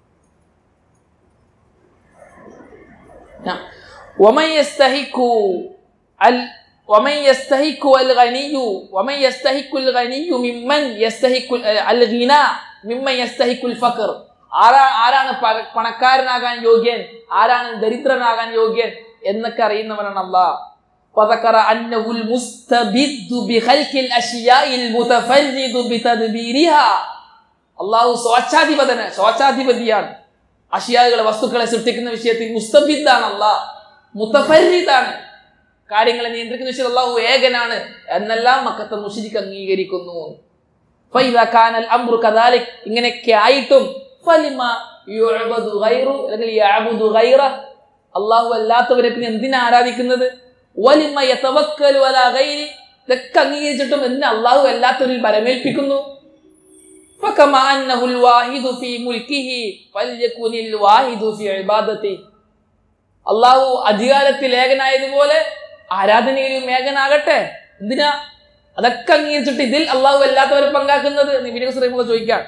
نعم. ومن يستحق ال ومن يستحق الغني ومن يستحق الغني ممن يستحق ال- الغنى ممن يستحق الفقر ആരാ ആരാണ് പ- പണക്കാരനാകാൻ യോഗ്യൻ ആരാണ് ദരിദ്രനാകാൻ യോഗ്യൻ എന്നൊക്കെ അറിയുന്നവനാണ് അള്ളാഹ് فذكر أنه المستبد بخلق الأشياء المتفرد بتدبيرها അള്ളാഹു സ്വാച്ഛാധിപതന് സ്വാച്ഛാധിപതിയാണ് അഷിയാകളെ വസ്തുക്കളെ സൃഷ്ടിക്കുന്ന വിഷയത്തിൽ മുസ്തബിദ്ദാണ് അള്ളാഹ് മുത്തഫരിദാണ് കാര്യങ്ങളെ നിയന്ത്രിക്കുന്ന വിഷയത്തിൽ അള്ളാഹു ഏകനാണ് എന്നെല്ലാം മക്കത്തെ മുഷിരിക്ക് അംഗീകരിക്കുന്നു ഫൈദാ കാനൽ അംറു കദാലിക് ഇങ്ങനെയൊക്കെ ആയിട്ടും ഫലിമ യുഅബദു ഗൈറു അല്ലെങ്കിൽ യഅബുദു ഗൈറ അള്ളാഹു അല്ലാത്തവരെ പിന്നെ എന്തിനാ ആരാധിക്കുന്നത് വലിമ യതവക്കലു അലാ ഗൈരി ഇതൊക്കെ അംഗീകരിച്ചിട്ടും എന്തിനാ അള്ളാഹു അല്ലാത്തവരിൽ ബരമേൽപ്പിക്കുന്നു فكما أنه الواحد في ملكه فليكن الواحد في عبادته അള്ളാഹു അധികാരത്തിൽ ഏകനായതുപോലെ ആരാധനയിലും ഏകനാകട്ടെ എന്തിനാ അതൊക്കെ അംഗീകരിച്ചിട്ട് ഇതിൽ അള്ളാഹു അല്ലാത്തവരെ പങ്കാക്കുന്നത് നിബിനെ ശ്രീമുഖ ചോദിക്കാം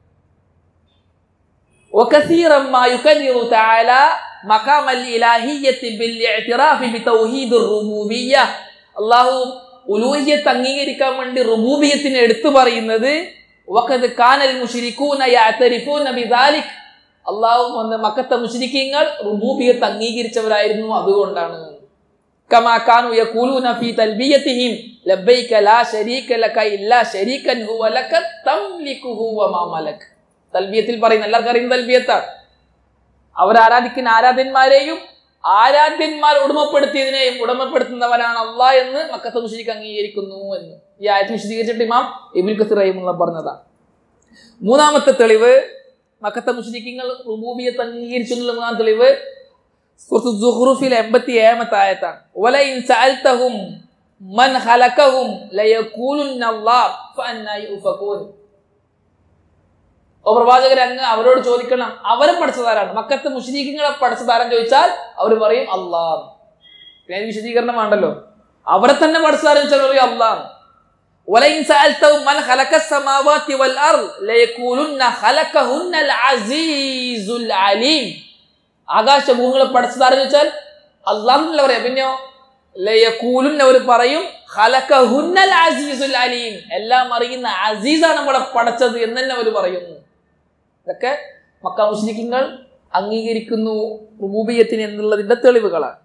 وكثيرا ما يكرر تعالى مقام الإلهية بالاعتراف بتوحيد الربوبية അള്ളാഹു ഉലൂഹിയത്ത് അംഗീകരിക്കാൻ വേണ്ടി റുബൂബിയത്തിനെ എടുത്തു പറയുന്നത് വഖദ് കാനൽ മുശ്രിക്കൂന യഅതരിഫൂന ബിദാലിക് അള്ളാഹു വന്ന മക്കത്തെ മുശ്രിക്കീങ്ങൾ റുബൂബിയത്ത് അംഗീകരിച്ചവരായിരുന്നു അതുകൊണ്ടാണ് كما كانوا يقولون في تلبيتهم لبيك لا شريك لك إلا شريكا هو لك تملكه وما ملك തൽബിയത്തിൽ പറയുന്ന എല്ലാവർക്കും അറിയുന്ന തൽബിയത്താണ് അവർ ആരാധിക്കുന്ന ആരാധ്യന്മാരെയും ആരാധ്യന്മാർ ഉടമപ്പെടുത്തിയതിനെയും ഉടമപ്പെടുത്തുന്നവനാണ് അള്ളാഹ് എന്ന് മക്കത്ത് മുഷിരിക്ക് അംഗീകരിക്കുന്നു എന്ന് ഈ ആയത്ത് വിശദീകരിച്ചിട്ട് ഇമാം ഇബിൻ കസീർ റഹിമുള്ള പറഞ്ഞതാണ് മൂന്നാമത്തെ തെളിവ് മക്കത്തെ മുഷിരിക്കങ്ങൾ റുബൂബിയത്ത് അംഗീകരിച്ചു എന്നുള്ള മൂന്നാം തെളിവ് സുഹൃത്ത് സുഹ്റുഫിൽ എൺപത്തി ഏഴാമത്തെ ആയത്താണ് വലയിൻ സഅൽതഹും മൻ ഖലഖഹും ലയഖൂലുന്ന അല്ലാഹ് ഫഅന്നാ യുഫകൂൻ ഓ പ്രവാചകർ അങ്ങ് അവരോട് ചോദിക്കണം അവരെ പഠിച്ചതാരാണ് മക്കത്തെ മുഷരീഖിങ്ങളെ പഠിച്ചതാരെന്ന് ചോദിച്ചാൽ അവർ പറയും അള്ളാഹ് പിന്നെ അതിന് വിശദീകരണം വേണ്ടല്ലോ അവരെ തന്നെ പഠിച്ചതാരെന്ന് വെച്ചാൽ പറയും അള്ളാഹ് ولئن سألتهم من خلق السماوات والأرض ليقولن خلقهن العزيز العليم ആകാശഭൂമികളെ പഠിച്ചതാരെന്ന് വെച്ചാൽ അള്ളാഹ് എന്നല്ല പറയാ പിന്നെയോ ലയക്കൂലുൻ അവർ പറയും ഖലഖഹുന്നൽ അസീസുൽ അലീം എല്ലാം അറിയുന്ന അസീസാണ് നമ്മളെ പടച്ചത് എന്ന് തന്നെ അവർ പറയുന്നു ഇതൊക്കെ മക്ക മുസ്ലിങ്ങൾ അംഗീകരിക്കുന്നു റുബൂബിയത്തിന് എന്നുള്ളതിന്റെ തെളിവുകളാണ്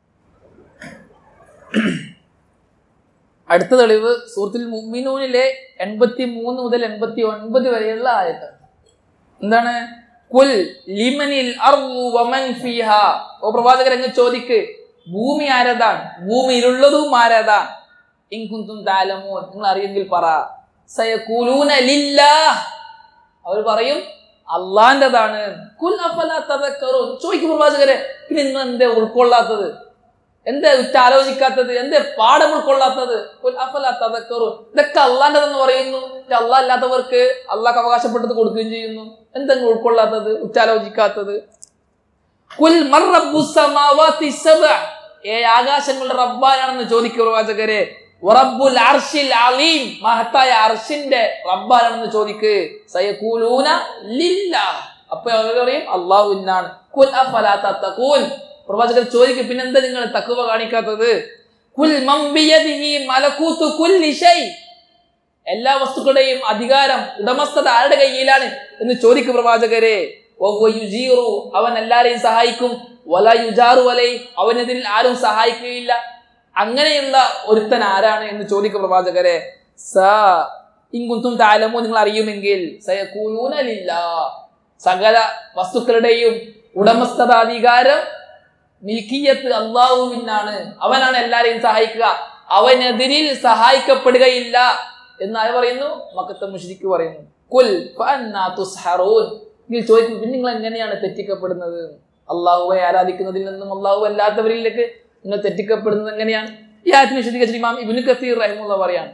അടുത്ത തെളിവ് സൂറത്തുൽ മുഅ്മിനൂനിലെ എൺപത്തി മൂന്ന് മുതൽ എൺപത്തി ഒൻപത് വരെയുള്ള ആയത്ത് എന്താണ് കുൽ ലിമനിൽ അർളു വമൻ ഫീഹ ഓ പ്രവാചകർ അങ്ങ് ചോദിക്ക് ഭൂമി ആരതാണ് ഭൂമിയിലുള്ളതും ആരതാ ഇൻകുന്തും താലമോ നിങ്ങൾ അറിയെങ്കിൽ പറ സയഖൂലൂന ലില്ലാഹ് അവർ പറയും അള്ളാന്റെതാണ് കുൽ അഫലാ തദക്കറൂൻ ചോദിക്കും പ്രവാചകരെ പിന്നെ നിങ്ങൾ എന്തേ ഉൾക്കൊള്ളാത്തത് എന്തേ ഉറ്റ ആലോചിക്കാത്തത് എന്തേ പാഠം ഉൾക്കൊള്ളാത്തത് കുൽ അഫലാ തദക്കറൂൻ ഇതൊക്കെ അള്ളാന്റെതെന്ന് പറയുന്നു ഇത് അള്ളാഹ് അല്ലാത്തവർക്ക് അള്ളാഹ് അവകാശപ്പെട്ടത് കൊടുക്കുകയും ചെയ്യുന്നു എന്തെങ്കിലും ഉൾക്കൊള്ളാത്തത് ഉറ്റാലോചിക്കാത്തത് കുൽ മർ റബ്ബുസ് സമാവാതി സബഅ ഏഴ് ആകാശങ്ങളുടെ റബ്ബാനാണെന്ന് ചോദിക്കുക പ്രവാചകരെ വറബ്ബുൽ അർഷിൽ അലീം മഹത്തായ അർഷിന്റെ റബ്ബാനാണെന്ന് ചോദിക്ക് സയഖൂലൂന ലില്ലാ അപ്പൊ അവർ പറയും അള്ളാഹു ഇന്നാണ് കുൽ അഫലാ തത്തഖൂൻ പ്രവാചകർ ചോദിക്കും പിന്നെന്താ നിങ്ങൾ തക്കുവ കാണിക്കാത്തത് കുൽ മൻ ബിയദിഹി മലകൂതു കുല്ലി ഷൈ എല്ലാ വസ്തുക്കളുടെയും അധികാരം ഉടമസ്ഥത ആരുടെ കയ്യിലാണ് എന്ന് ചോദിക്കും പ്രവാചകരെ വഹുവ യുജീറു അവൻ എല്ലാരെയും സഹായിക്കും വല യുജാറു വലൈ അവനെതിരിൽ ആരും സഹായിക്കുകയില്ല അങ്ങനെയുള്ള ഒരുത്തൻ ആരാണ് എന്ന് ചോദിക്കും പ്രവാചകരെ സ ഇങ്കുന്തും താലമോ നിങ്ങൾ അറിയുമെങ്കിൽ സയഖൂലൂന ലില്ലാ സകല വസ്തുക്കളുടെയും ഉടമസ്ഥതാധികാരം മിൽക്കിയത്ത് അള്ളാഹുവിനാണ് അവനാണ് എല്ലാരെയും സഹായിക്കുക അവനെതിരിൽ സഹായിക്കപ്പെടുകയില്ല എന്ന് ആര് പറയുന്നു മക്കത്തെ മുഷ്രിക്ക് പറയുന്നു കുൽ ഫഅന്നാ തുസ്ഹറൂൻ നിങ്ങൾ ചോദിക്കും പിന്നെ നിങ്ങൾ എങ്ങനെയാണ് തെറ്റിക്കപ്പെടുന്നത് അള്ളാഹുവെ ആരാധിക്കുന്നതിൽ നിന്നും അള്ളാഹു അല്ലാത്തവരിലേക്ക് നിങ്ങൾ തെറ്റിക്കപ്പെടുന്നത് എങ്ങനെയാണ് ഈ ആയത്തിന് വിശദീകരിച്ച ഇമാം ഇബ്നു കത്തീർ റഹിമുള്ള പറയാണ്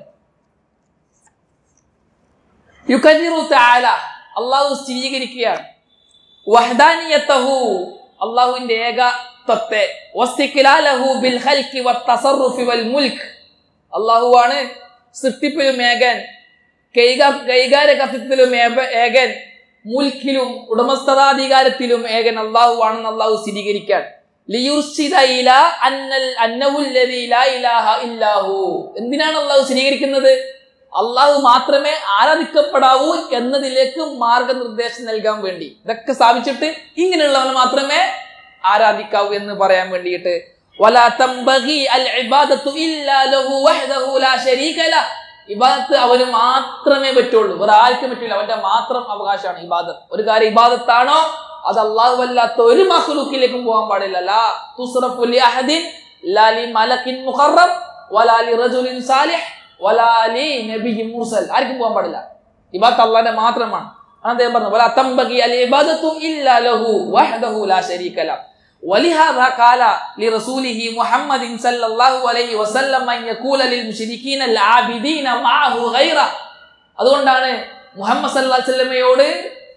യുക്കദിറു തആല അള്ളാഹു സ്ഥിരീകരിക്കുകയാണ് വഹദാനിയത്തഹു അള്ളാഹുവിന്റെ ഏകത്വത്തെ വസ്തിഖ്ലാലഹു ബിൽ ഖൽഖി വത്തസറുഫി വൽ മുൽക്ക് അള്ളാഹുവാണ് സൃഷ്ടിപ്പിലും ഏകൻ കൈകാ കൈകാര്യകർത്തൃത്വത്തിലും ഏക- ഏകൻ മുൽക്കിലും ഉടമസ്ഥതാധികാരത്തിലും ഏകൻ അള്ളാഹു ആണെന്ന് അള്ളാഹു സ്ഥിരീകരിക്കാൻ ലിയുർഷിദ ഇലാ അന്നൽ അന്നഹുൽ ലദീ ലാ ഇലാഹ ഇല്ലാഹു എന്തിനാണ് അള്ളാഹു സ്ഥിരീകരിക്കുന്നത് അള്ളാഹു മാത്രമേ ആരാധിക്കപ്പെടാവൂ എന്നതിലേക്ക് മാർഗനിർദ്ദേശം നൽകാൻ വേണ്ടി ഇതൊക്കെ സ്ഥാപിച്ചിട്ട് ഇങ്ങനെയുള്ളവനെ മാത്രമേ ആരാധിക്കാവൂ എന്ന് പറയാൻ വേണ്ടിയിട്ട് ولا تنبغي العبادة إلا له وحده لا شريك له ഇബാദത്ത് അവന് മാത്രമേ പറ്റുള്ളൂ വേറെ ആർക്കും പറ്റില്ല അവന്റെ മാത്രം അവകാശമാണ് ഇബാദത്ത് ഒരു കാര്യം ഇബാദത്താണോ അത് അള്ളാഹു അല്ലാത്ത ഒരു മഖ്ലൂക്കിലേക്കും പോകാൻ പാടില്ല ലാ തുസ്റഫു ലി അഹദിൻ ലാ ലി മലക്കിൻ മുഖറബ് വലാ ലി റജുലിൻ സാലിഹ് വലാ ലി നബിയ്യിൻ മുർസൽ ആർക്കും പോകാൻ പാടില്ല ഇബാദത്ത് അള്ളാഹിന്റെ മാത്രമാണ് ആണ് അദ്ദേഹം പറഞ്ഞു വലാ തംബഗി അൽ ഇബാദത്തു ഇല്ലാ ലഹു വഹ്ദഹു ലാ ശരീക ലഹു ولهذا قال لرسوله محمد صلى الله عليه وسلم أن يقول للمشركين العابدين معه غيره അതുകൊണ്ടാണ് മുഹമ്മദ് സല്ലല്ലാഹു അലൈഹി വസല്ലമയോട്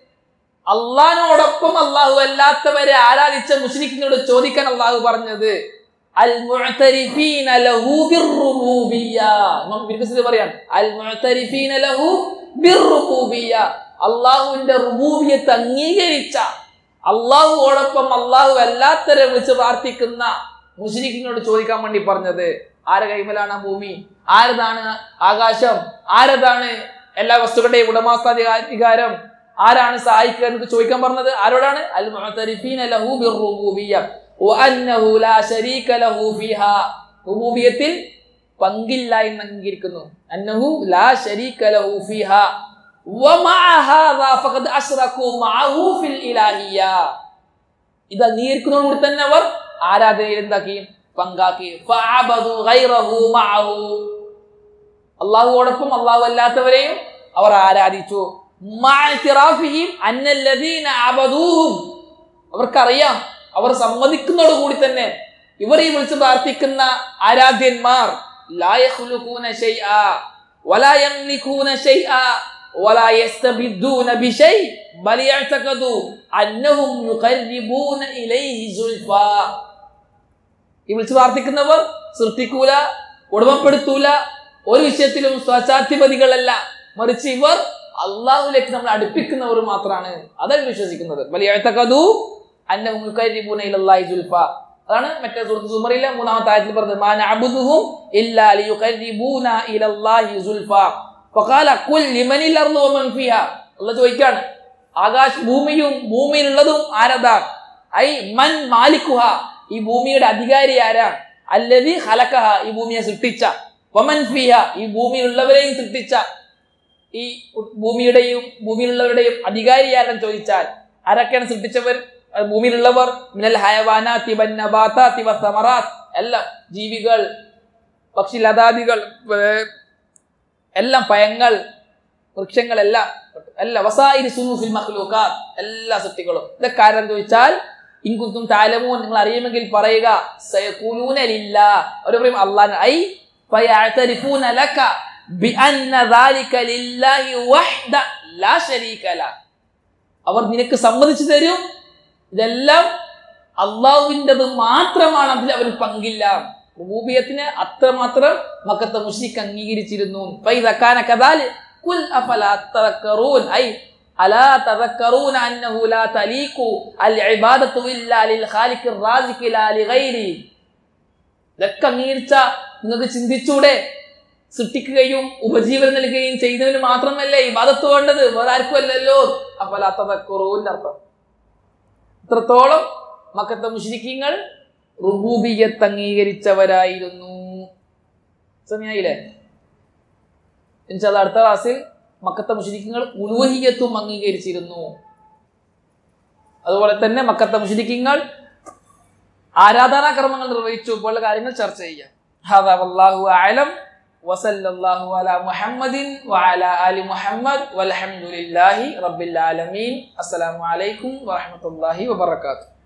അള്ളാഹിനോടൊപ്പം അള്ളാഹു അല്ലാത്തവരെ ആരാധിച്ച മുസ്ലിക്കിനോട് ചോദിക്കാൻ അള്ളാഹു പറഞ്ഞത് അൽ മുഅ്തരിഫീന ലഹു ബിർറുബൂബിയ്യ ഇമാം ഇബ്നു കസീർ പറയാണ് അൽ മുഅ്തരിഫീന ലഹു ബിർറുബൂബിയ്യ അള്ളാഹുവിന്റെ റുബൂബിയത്ത് അംഗീകരിച്ച അള്ളാഹുവോടൊപ്പം അള്ളാഹു അല്ലാത്തവരെ വിളിച്ച് പ്രാർത്ഥിക്കുന്ന മുസ്ലിക്കിനോട് ചോദിക്കാൻ വേണ്ടി പറഞ്ഞത് ആരെ കൈമലാണ് ആ ഭൂമി ആരതാണ് ആകാശം ആരതാണ് എല്ലാ വസ്തുക്കളുടെയും ഉടമസ്ഥാധികാരം ആരാണ് സഹായിക്കുക എന്നൊക്കെ ചോദിക്കാൻ പറഞ്ഞത് ആരോടാണ് അൽ മുഅ്തരിഫീന ലഹു ബിർറുബൂബിയ്യ വഅന്നഹു ലാ ശരീക ലഹു ഫീഹാ റുബൂബിയത്തിൽ പങ്കില്ല എന്ന് അംഗീകരിക്കുന്നു അന്നഹു ലാ ശരീക ലഹു ഫീഹാ ومع هذا فقد أشركوا معه في الإلهية ഇത് അംഗീകരിക്കുന്നതോടുകൂടി തന്നെ അവർ ആരാധനയിൽ എന്താക്കി പങ്കാക്കി ഫഅബദു ഗൈറഹു മഅഹു അള്ളാഹുവോടൊപ്പം അള്ളാഹു അല്ലാത്തവരെയും അവർ ആരാധിച്ചു മഅഇതിറാഫിഹിം അന്നല്ലദീന അബദൂഹും അവർക്കറിയാം അവർ സമ്മതിക്കുന്നതോടുകൂടി തന്നെ ഇവർ ഈ വിളിച്ച് പ്രാർത്ഥിക്കുന്ന ആരാധ്യന്മാർ ലാ യഖ്ലുഖൂന ശൈആ വലാ യംലികൂന ശൈആ ولا يستبدون بشيء بل يعتقدوا أنهم يقربون إليه زلفى ഈ വിളിച്ച് പ്രാർത്ഥിക്കുന്നവർ സൃഷ്ടിക്കൂല ഉടമപ്പെടുത്തൂല ഒരു വിഷയത്തിലും സ്വച്ഛാധിപതികളല്ല മറിച്ച് ഇവർ അള്ളാഹുലേക്ക് നമ്മൾ അടുപ്പിക്കുന്നവർ മാത്രമാണ് അതാണ് വിശ്വസിക്കുന്നത് വലിയ എഴുത്തക്കതു അന്നഹും യുഖരിബൂന ഇലല്ലാഹി സുൽഫ അതാണ് മറ്റേ സുഹൃത്ത് സുമറിയിലെ മൂന്നാമത്തെ ആയത്തിൽ പറഞ്ഞത് മാ നഅബുദുഹും ഇല്ലാ ലിയുഖരിബൂന ഇലല്ലാഹി സുൽഫ ഫഖാല കുൽ ലിമനിൽ അർളു വമൻ ഫിഹാ അല്ലാഹ് ചോദിക്കാണ് ആകാശ ഭൂമിയും ഭൂമിയിലുള്ളതും ആരതാണ് ഐ മൻ മാലിക്കുഹ ഈ ഭൂമിയുടെ അധികാരി ആരാ അല്ലതി ഹലക്കഹ ഈ ഭൂമിയെ സൃഷ്ടിച്ച വമൻ ഫിഹ ഈ ഭൂമിയിലുള്ളവരെയും സൃഷ്ടിച്ച ഈ ഭൂമിയുടെയും ഭൂമിയിലുള്ളവരുടെയും അധികാരി ആരെന്ന് ചോദിച്ചാൽ ആരൊക്കെയാണ് സൃഷ്ടിച്ചവർ അത് ഭൂമിയിലുള്ളവർ മിനൽ ഹയവാനാത്തി ബന്നബാത്താത്തി വസമറാത്ത് എല്ലാം ജീവികൾ പക്ഷി ലതാദികൾ ഏർ എല്ലാം പയങ്ങൾ വൃക്ഷങ്ങളെല്ലാം എല്ലാ വസായിരി സുനൂഫിൽ മഖ്ലൂഖാത്ത് എല്ലാ സൃഷ്ടികളും ഇതൊക്കെ ആരെന്ന് ചോദിച്ചാൽ ഇൻകുത്തും താലമൂൻ നിങ്ങൾ അറിയുമെങ്കിൽ പറയുക സയഖൂലൂന ലില്ലാ അവർ പറയും അല്ലാഹ് ഐ ഫയഅതരിഫൂന ലക ബിഅന്ന ദാലിക ലില്ലാഹി വഹ്ദ ലാ ശരീക ല അവർ നിനക്ക് സമ്മതിച്ചു തരും ഇതെല്ലാം അള്ളാഹുവിൻ്റെത് മാത്രമാണ് അതിൽ അവർ പങ്കില്ല റുബൂബിയത്തിനെ അത്രമാത്രം മക്കത്തെ മുഷ്രിഖ് അംഗീകരിച്ചിരുന്നു ഫൈദക്കാന കദാൽ കുൽ അഫലാ തദക്കറൂൻ ഐ അലാ തദക്കറൂന അന്നഹു ലാ തലീഖു അൽ ഇബാദത്തു ഇല്ലാ ലിൽ ഖാലിഖിർ റാസിഖി ലാ ലിഗൈരി ഇതൊക്കെ അംഗീകരിച്ച നിങ്ങൾക്ക് ചിന്തിച്ചൂടെ സൃഷ്ടിക്കുകയും ഉപജീവനം നൽകുകയും ചെയ്യുന്നതിന് മാത്രമല്ലേ ഇബാദത്ത് വേണ്ടത് വേറെ ആർക്കും അല്ലല്ലോ അഫലാ തദക്കറൂന്റെ അർത്ഥം ഇത്രത്തോളം മക്കത്തെ മുഷ്രിഖീങ്ങൾ റുബൂബിയത്ത് അംഗീകരിച്ചവരായിരുന്നു സമയായില്ലേ എന്നുവെച്ചാൽ അടുത്ത ക്ലാസ്സിൽ മക്കത്തെ മുഷരിക്കങ്ങൾ ഉലുവഹിയത്തും അംഗീകരിച്ചിരുന്നു അതുപോലെ തന്നെ മക്കത്തെ മുഷരിക്കങ്ങൾ ആരാധനാ കർമ്മങ്ങൾ നിർവഹിച്ചു പോലുള്ള കാര്യങ്ങൾ ചർച്ച ചെയ്യാം ഹാദാ വല്ലാഹു അലം വസല്ലല്ലാഹു അലാ മുഹമ്മദിൻ വഅലാ ആലി മുഹമ്മദ് വൽഹംദുലില്ലാഹി റബ്ബിൽ ആലമീൻ അസ്സലാമു അലൈക്കും വറഹ്മത്തുള്ളാഹി വബറകാതുഹു